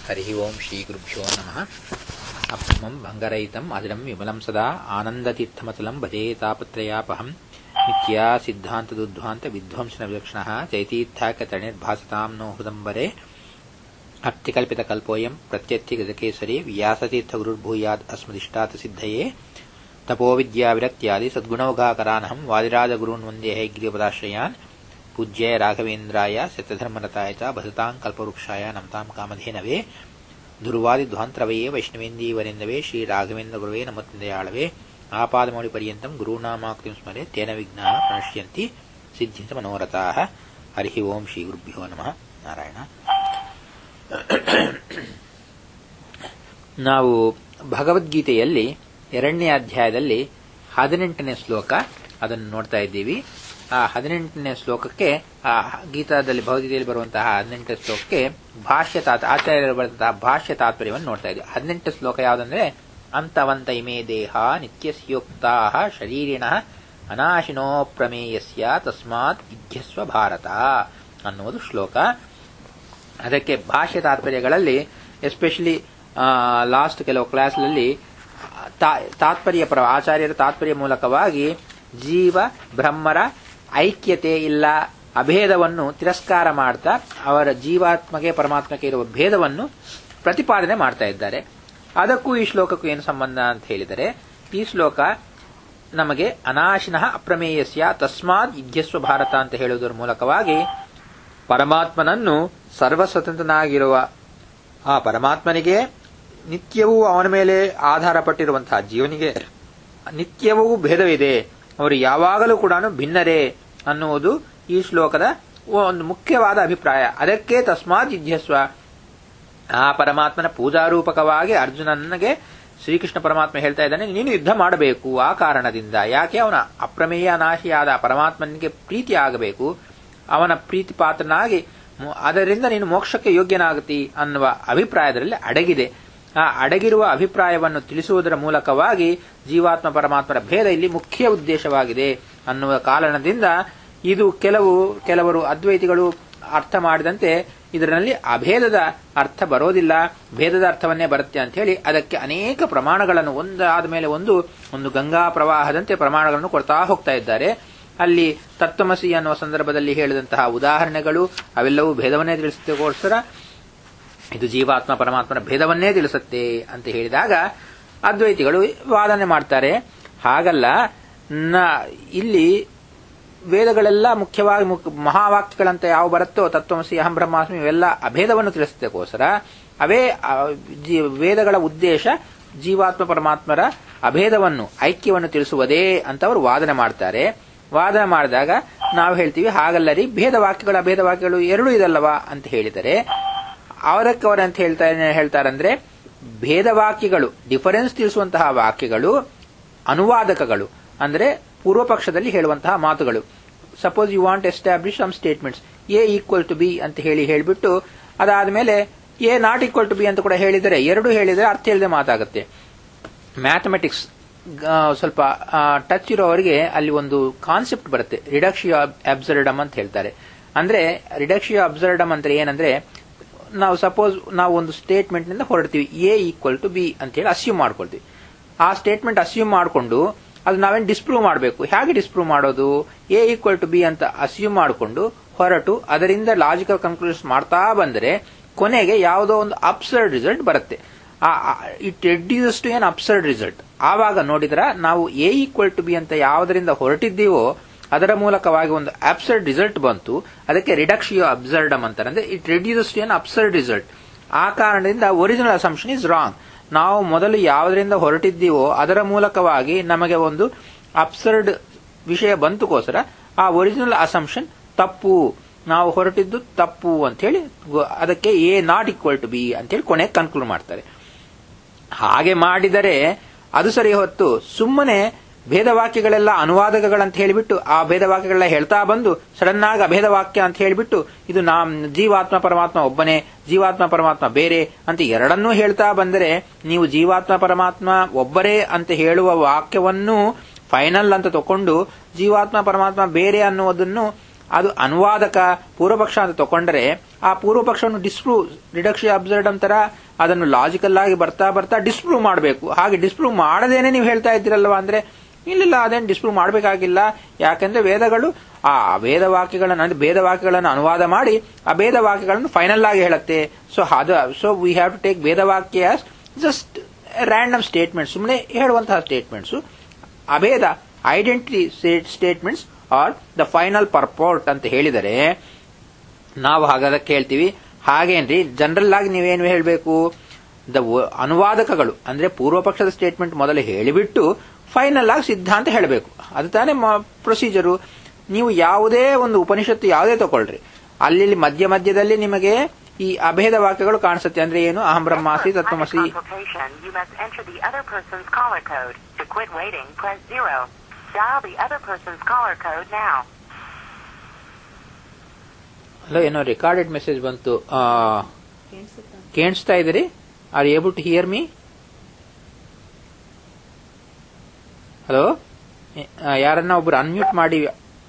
हरिः ओं श्रीगुरुभ्यो नमः अप्मम् भङ्गरहितम् अजडम् विमलम् सदा आनन्दतीर्थमतलम् भजे तापत्रयापहम् मिथ्या सिद्धान्तदुद्ध्वान्तविध्वंसनविलक्षणः चैतीर्थाकतरणिर्भासताम् नो हृदम्बरे अप्तिकल्पितकल्पोऽयम् प्रत्यत्यगजकेसरी व्यासतीर्थगुरुर्भूयात् अस्मदिष्टात् सिद्धये तपोविद्याविरक्त्यादि सद्गुणौघाकरानहम् वादिराजगुरून् वन्दे हैग्रीपदाश्रयान् पूज्याय राघवेन्द्राय सत्यधर्मरताय च भजताम् कल्पवृक्षाय नमताम् कामधेनवे ದುರ್ವಾದಿಧ್ವಾಂತರವಯೇ ವೈಷ್ಣವೇಂದೀವರೆಂದವೇ ಶ್ರೀ ರಾಘವೇಂದ್ರ ಗುರುವೇ ನಮೋತ್ತಂದೆಯಾಳವೇ ಆಪಾದಮೌಳಿ ಪರ್ಯಂತಂ ಗುರುನಾಮಾಕ್ತಿಂ ಸ್ಮರೆ ತೇನ ವಿಘ್ನಾ ಪ್ರಣಶ್ಯಂತಿ ಸಿದ್ಧಿಂತ ಮನೋರಥಾಃ ಹರಿ ಓಂ ಶ್ರೀ ಗುರುಭ್ಯೋ ನಮಃ ನಾರಾಯಣ ನಾವು ಭಗವದ್ಗೀತೆಯಲ್ಲಿ ಎರಡನೇ ಅಧ್ಯಾಯದಲ್ಲಿ ಹದಿನೆಂಟನೇ ಶ್ಲೋಕ ಅದನ್ನು ನೋಡ್ತಾ ಇದ್ದೀವಿ ಆ ಹದಿನೆಂಟನೇ ಶ್ಲೋಕಕ್ಕೆ ಆ ಗೀತಾದಲ್ಲಿ ಭಗವದ್ಗೀತೆಯಲ್ಲಿ ಬರುವಂತಹ ಹದಿನೆಂಟನೇ ಶ್ಲೋಕಕ್ಕೆ ಭಾಷ್ಯ ತಾತ್ ಆಚಾರ್ಯರು ಬರೆದಂತಹ ಭಾಷ್ಯ ತಾತ್ಪರ್ಯವನ್ನು ನೋಡ್ತಾ ಇದ್ದೀವಿ ಹದಿನೆಂಟು ಶ್ಲೋಕ ಯಾವುದಂದ್ರೆ ಅಂತವಂತ ಇಮೇ ದೇಹ ನಿತ್ಯಸ್ಯೋಕ್ತಾ ಶರೀರಿಣ ಅನಾಶಿನೋ ಪ್ರಮೇಯಸ್ಯ ತಸ್ಮಾತ್ ಇಧ್ಯಸ್ವ ಭಾರತ ಅನ್ನುವುದು ಶ್ಲೋಕ ಅದಕ್ಕೆ ಭಾಷ್ಯ ತಾತ್ಪರ್ಯಗಳಲ್ಲಿ ಎಸ್ಪೆಷಲಿ ಲಾಸ್ಟ್ ಕೆಲವು ಕ್ಲಾಸ್ನಲ್ಲಿ ತಾತ್ಪರ್ಯ ಪರ ಆಚಾರ್ಯರ ತಾತ್ಪರ್ಯ ಮೂಲಕವಾಗಿ ಜೀವ ಬ್ರಹ್ಮರ ಐಕ್ಯತೆ ಇಲ್ಲ ಅಭೇದವನ್ನು ತಿರಸ್ಕಾರ ಮಾಡ್ತಾ ಅವರ ಜೀವಾತ್ಮಗೆ ಪರಮಾತ್ಮಕ್ಕೆ ಇರುವ ಭೇದವನ್ನು ಪ್ರತಿಪಾದನೆ ಮಾಡ್ತಾ ಇದ್ದಾರೆ ಅದಕ್ಕೂ ಈ ಶ್ಲೋಕಕ್ಕೂ ಏನು ಸಂಬಂಧ ಅಂತ ಹೇಳಿದರೆ ಈ ಶ್ಲೋಕ ನಮಗೆ ಅನಾಶಿನಃ ಅಪ್ರಮೇಯಸ್ಯ ತಸ್ಮಾತ್ ಇದ್ಯಸ್ವ ಭಾರತ ಅಂತ ಹೇಳುವುದರ ಮೂಲಕವಾಗಿ ಪರಮಾತ್ಮನನ್ನು ಸರ್ವಸ್ವತಂತ್ರನಾಗಿರುವ ಆ ಪರಮಾತ್ಮನಿಗೆ ನಿತ್ಯವೂ ಅವನ ಮೇಲೆ ಆಧಾರ ಪಟ್ಟಿರುವಂತಹ ಜೀವನಿಗೆ ನಿತ್ಯವೂ ಭೇದವಿದೆ ಅವರು ಯಾವಾಗಲೂ ಕೂಡ ಭಿನ್ನರೇ ಅನ್ನುವುದು ಈ ಶ್ಲೋಕದ ಒಂದು ಮುಖ್ಯವಾದ ಅಭಿಪ್ರಾಯ ಅದಕ್ಕೆ ತಸ್ಮಾತ್ ಜಿಜ್ಞಸ್ವ ಆ ಪರಮಾತ್ಮನ ಪೂಜಾರೂಪಕವಾಗಿ ಅರ್ಜುನನಿಗೆ ಶ್ರೀಕೃಷ್ಣ ಪರಮಾತ್ಮ ಹೇಳ್ತಾ ಇದ್ದಾನೆ ನೀನು ಯುದ್ಧ ಮಾಡಬೇಕು ಆ ಕಾರಣದಿಂದ ಯಾಕೆ ಅವನ ಅಪ್ರಮೇಯ ನಾಶಿಯಾದ ಪರಮಾತ್ಮನಿಗೆ ಪ್ರೀತಿ ಆಗಬೇಕು ಅವನ ಪ್ರೀತಿ ಪಾತ್ರನಾಗಿ ಅದರಿಂದ ನೀನು ಮೋಕ್ಷಕ್ಕೆ ಯೋಗ್ಯನಾಗತಿ ಅನ್ನುವ ಅಭಿಪ್ರಾಯದಲ್ಲಿ ಅಡಗಿದೆ ಆ ಅಡಗಿರುವ ಅಭಿಪ್ರಾಯವನ್ನು ತಿಳಿಸುವುದರ ಮೂಲಕವಾಗಿ ಜೀವಾತ್ಮ ಪರಮಾತ್ಮರ ಭೇದ ಇಲ್ಲಿ ಮುಖ್ಯ ಉದ್ದೇಶವಾಗಿದೆ ಅನ್ನುವ ಕಾರಣದಿಂದ ಇದು ಕೆಲವು ಕೆಲವರು ಅದ್ವೈತಿಗಳು ಅರ್ಥ ಮಾಡಿದಂತೆ ಇದರಲ್ಲಿ ಅಭೇದದ ಅರ್ಥ ಬರೋದಿಲ್ಲ ಭೇದದ ಅರ್ಥವನ್ನೇ ಬರುತ್ತೆ ಅಂತ ಹೇಳಿ ಅದಕ್ಕೆ ಅನೇಕ ಪ್ರಮಾಣಗಳನ್ನು ಒಂದಾದ ಮೇಲೆ ಒಂದು ಒಂದು ಗಂಗಾ ಪ್ರವಾಹದಂತೆ ಪ್ರಮಾಣಗಳನ್ನು ಕೊಡ್ತಾ ಹೋಗ್ತಾ ಇದ್ದಾರೆ ಅಲ್ಲಿ ತತ್ವಮಸಿ ಅನ್ನುವ ಸಂದರ್ಭದಲ್ಲಿ ಹೇಳಿದಂತಹ ಉದಾಹರಣೆಗಳು ಅವೆಲ್ಲವೂ ಭೇದವನ್ನೇ ತಿಳಿಸೋಸ್ಕರ ಇದು ಜೀವಾತ್ಮ ಪರಮಾತ್ಮನ ಭೇದವನ್ನೇ ತಿಳಿಸುತ್ತೆ ಅಂತ ಹೇಳಿದಾಗ ಅದ್ವೈತಿಗಳು ವಾದನೆ ಮಾಡ್ತಾರೆ ಹಾಗಲ್ಲ ಇಲ್ಲಿ ವೇದಗಳೆಲ್ಲ ಮುಖ್ಯವಾಗಿ ಮಹಾವಾಕ್ಯಗಳಂತ ಯಾವ ಬರುತ್ತೋ ತತ್ವಮಸಿ ಅಹಂ ಬ್ರಹ್ಮಾಸ್ಮಿ ಇವೆಲ್ಲ ಅಭೇದವನ್ನು ತಿಳಿಸೋದಕ್ಕೋಸ್ಕರ ಅವೇ ವೇದಗಳ ಉದ್ದೇಶ ಜೀವಾತ್ಮ ಪರಮಾತ್ಮರ ಅಭೇದವನ್ನು ಐಕ್ಯವನ್ನು ತಿಳಿಸುವುದೇ ಅಂತ ಅವರು ವಾದನೆ ಮಾಡ್ತಾರೆ ವಾದನೆ ಮಾಡಿದಾಗ ನಾವು ಹೇಳ್ತೀವಿ ಹಾಗಲ್ಲರಿ ಭೇದ ವಾಕ್ಯಗಳು ಅಭೇದ ವಾಕ್ಯಗಳು ಎರಡೂ ಇದಲ್ಲವಾ ಅಂತ ಹೇಳಿದರೆ ಅವರಕ್ಕೆ ಅವರಂತ ಹೇಳ್ತಾ ಹೇಳ್ತಾರಂದ್ರೆ ಭೇದ ವಾಕ್ಯಗಳು ಡಿಫರೆನ್ಸ್ ತಿಳಿಸುವಂತಹ ವಾಕ್ಯಗಳು ಅನುವಾದಕಗಳು ಅಂದ್ರೆ ಪೂರ್ವ ಪಕ್ಷದಲ್ಲಿ ಹೇಳುವಂತಹ ಮಾತುಗಳು suppose you want establish some statements A equal to B ಅಂತ ಹೇಳಿ ಹೇಳಿಬಿಟ್ಟು ಅದಾದ್ಮೇಲೆ A not equal to B ಅಂತ ಕೂಡ ಹೇಳಿದರೆ ಎರಡು ಹೇಳಿದರೆ ಅರ್ಥ ಇಲ್ಲದೆ ಮಾತಾಗುತ್ತೆ ಮ್ಯಾಥಮೆಟಿಕ್ಸ್ ಸ್ವಲ್ಪ ಟಚ್ ಇರೋವರಿಗೆ ಅಲ್ಲಿ ಒಂದು ಕಾನ್ಸೆಪ್ಟ್ ಬರುತ್ತೆ ರಿಡಕ್ಷಿಯೋ ಅಬ್ಸರ್ಡಮ್ ಅಂತ ಹೇಳ್ತಾರೆ ಅಂದ್ರೆ ರಿಡಕ್ಷಿಯೋ ಅಬ್ಸರ್ಡಮ್ ಅಂದ್ರೆ ಏನಂದ್ರೆ ನಾವು ಸಪೋಸ್ ನಾವು ಒಂದು ಸ್ಟೇಟ್ಮೆಂಟ್ ನಿಂದ ಹೊರಡ್ತೀವಿ ಎ ಈಕ್ವಲ್ ಟು ಬಿ ಅಂತ ಹೇಳಿ ಅಸ್ಯೂಮ್ ಮಾಡ್ಕೊಳ್ತೀವಿ ಆ ಸ್ಟೇಟ್ಮೆಂಟ್ ಅಸ್ಯೂಮ್ ಮಾಡಿಕೊಂಡು ಅದು ನಾವೇನು ಡಿಸ್ಪ್ರೂವ್ ಮಾಡಬೇಕು ಹೇಗೆ ಡಿಸ್ಪ್ರೂವ್ ಮಾಡೋದು ಎ ಈಕ್ವಲ್ ಟು ಬಿ ಅಂತ ಅಸ್ಯೂಮ್ ಮಾಡಿಕೊಂಡು ಹೊರಟು ಅದರಿಂದ ಲಾಜಿಕಲ್ ಕನ್ಕ್ಲೂಷನ್ ಮಾಡ್ತಾ ಬಂದರೆ ಕೊನೆಗೆ ಯಾವುದೋ ಒಂದು ಅಬ್ಸರ್ಡ್ ರಿಸಲ್ಟ್ ಬರುತ್ತೆ it reduce to an absurd result ಆವಾಗ ನೋಡಿದ್ರ ನಾವು ಎ ಈಕ್ವಲ್ ಟು ಬಿ ಅಂತ ಯಾವುದರಿಂದ ಹೊರಟಿದ್ದೀವೋ ಅದರ ಮೂಲಕವಾಗಿ ಒಂದು ಅಬ್ಸರ್ಡ್ ರಿಸಲ್ಟ್ ಬಂತು ಅದಕ್ಕೆ ರಿಡಕ್ಷಿಯೋ ಅಬ್ಸರ್ಡಮ್ ಅಂತಾರೆ ಅಂದ್ರೆ it reduce to an absurd result ಆ ಕಾರಣದಿಂದ ಒರಿಜಿನಲ್ ಅಸಂಪ್ಷನ್ ಇಸ್ ರಾಂಗ್ ನಾವು ಮೊದಲು ಯಾವುದರಿಂದ ಹೊರಟಿದ್ದೀವೋ ಅದರ ಮೂಲಕವಾಗಿ ನಮಗೆ ಒಂದು ಅಬ್ಸರ್ಡ್ ವಿಷಯ ಬಂತುಕೋಸ್ಕರ ಆ ಒರಿಜಿನಲ್ ಅಸಂಪ್ಷನ್ ತಪ್ಪು ನಾವು ಹೊರಟಿದ್ದು ತಪ್ಪು ಅಂತ ಹೇಳಿ ಅದಕ್ಕೆ A not equal to B ಅಂತ ಹೇಳಿ ಕೊನೆಗೆ ಕನ್ಕ್ಲೂಡ್ ಮಾಡ್ತಾರೆ ಹಾಗೆ ಮಾಡಿದರೆ ಅದು ಸರಿ ಹೊತ್ತು ಸುಮ್ಮನೆ ಭೇದವಾಕ್ಯಗಳೆಲ್ಲ ಅನುವಾದಕಗಳಂತ ಹೇಳಿಬಿಟ್ಟು ಆ ಭೇದವಾಕ್ಯಗಳೆಲ್ಲ ಹೇಳ್ತಾ ಬಂದು ಸಡನ್ ಆಗಿ ಅಭೇದವಾಕ್ಯ ಅಂತ ಹೇಳಿಬಿಟ್ಟು ಇದು ನಾ ಜೀವಾತ್ಮ ಪರಮಾತ್ಮ ಒಬ್ಬನೇ ಜೀವಾತ್ಮ ಪರಮಾತ್ಮ ಬೇರೆ ಅಂತ ಎರಡನ್ನೂ ಹೇಳ್ತಾ ಬಂದರೆ ನೀವು ಜೀವಾತ್ಮ ಪರಮಾತ್ಮ ಒಬ್ಬರೇ ಅಂತ ಹೇಳುವ ವಾಕ್ಯವನ್ನು ಫೈನಲ್ ಅಂತ ತಕೊಂಡು ಜೀವಾತ್ಮ ಪರಮಾತ್ಮ ಬೇರೆ ಅನ್ನುವುದನ್ನು ಅದು ಅನುವಾದಕ ಪೂರ್ವಪಕ್ಷ ಅಂತ ತಕೊಂಡರೆ ಆ ಪೂರ್ವ ಪಕ್ಷವನ್ನು ಡಿಸ್ಪ್ರೂವ್ ರಿಡಕ್ಷನ್ ಅಬ್ಸರ್ಡ್ ಅಂತರ ಅದನ್ನು ಲಾಜಿಕಲ್ ಆಗಿ ಬರ್ತಾ ಬರ್ತಾ ಡಿಸ್ಪ್ರೂವ್ ಮಾಡಬೇಕು ಹಾಗೆ ಡಿಸ್ಪ್ರೂವ್ ಮಾಡದೇನೆ ನೀವು ಹೇಳ್ತಾ ಇದ್ದೀರಲ್ವಾ ಅಂದ್ರೆ ಇಲ್ಲಿಲ್ಲ ಅದೇನು ಡಿಸ್ಪ್ರೂವ್ ಮಾಡಬೇಕಾಗಿಲ್ಲ ಯಾಕಂದ್ರೆ ವೇದಗಳು ಆ ವೇದ ವಾಕ್ಯಗಳನ್ನು ಅಂದ್ರೆ ಭೇದ ವಾಕ್ಯಗಳನ್ನು ಅನುವಾದ ಮಾಡಿ ಆ ಭೇದ ವಾಕ್ಯಗಳನ್ನು ಫೈನಲ್ ಆಗಿ ಹೇಳುತ್ತೆ ಸೊ ಅದು so we have to take ಭೇದ ವಾಕ್ಯ ಜಸ್ಟ್ ರ್ಯಾಂಡಮ್ ಸ್ಟೇಟ್ಮೆಂಟ್ ಸುಮ್ಮನೆ ಹೇಳುವಂತಹ ಸ್ಟೇಟ್ಮೆಂಟ್ಸ್ ಅಭೇದ identity statements are the final purport ಅಂತ ಹೇಳಿದರೆ ನಾವು ಹಾಗಾದಕ್ಕೆ ಹೇಳ್ತೀವಿ ಹಾಗೇನ್ರಿ ಜನರಲ್ ಆಗಿ ನೀವೇನು ಹೇಳಬೇಕು ದ ಅನುವಾದಕಗಳು ಅಂದ್ರೆ ಪೂರ್ವ ಪಕ್ಷದ ಸ್ಟೇಟ್ಮೆಂಟ್ ಮೊದಲು ಹೇಳಿಬಿಟ್ಟು ಫೈನಲ್ ಆಗಿ ಸಿದ್ಧಾಂತ ಹೇಳಬೇಕು ಅದು ತಾನೇ ಪ್ರೊಸೀಜರು ನೀವು ಯಾವುದೇ ಒಂದು ಉಪನಿಷತ್ತು ಯಾವುದೇ ತಗೊಳ್ರಿ ಅಲ್ಲಿ ಮಧ್ಯ ಮಧ್ಯದಲ್ಲಿ ನಿಮಗೆ ಈ ಅಭೇದ ವಾಕ್ಯಗಳು ಕಾಣಿಸುತ್ತೆ ಅಂದ್ರೆ ಏನು ಅಹಂ ಬ್ರಹ್ಮಾಸಿ Under ತತ್ವಮಸಿ consultation, you must enter the other person's caller code. To quit waiting, press zero. Dial the other person's caller code now. Hello ಏನೋ ರೆಕಾರ್ಡೆಡ್ ಮೆಸೇಜ್ ಬಂತು ಆ, ಕೇಳಿಸ್ತಾ ಇದ್ದೀರಿ are able to hear me hello ಯಾರನ್ನ ಒಬ್ರು unmute ಮಾಡಿ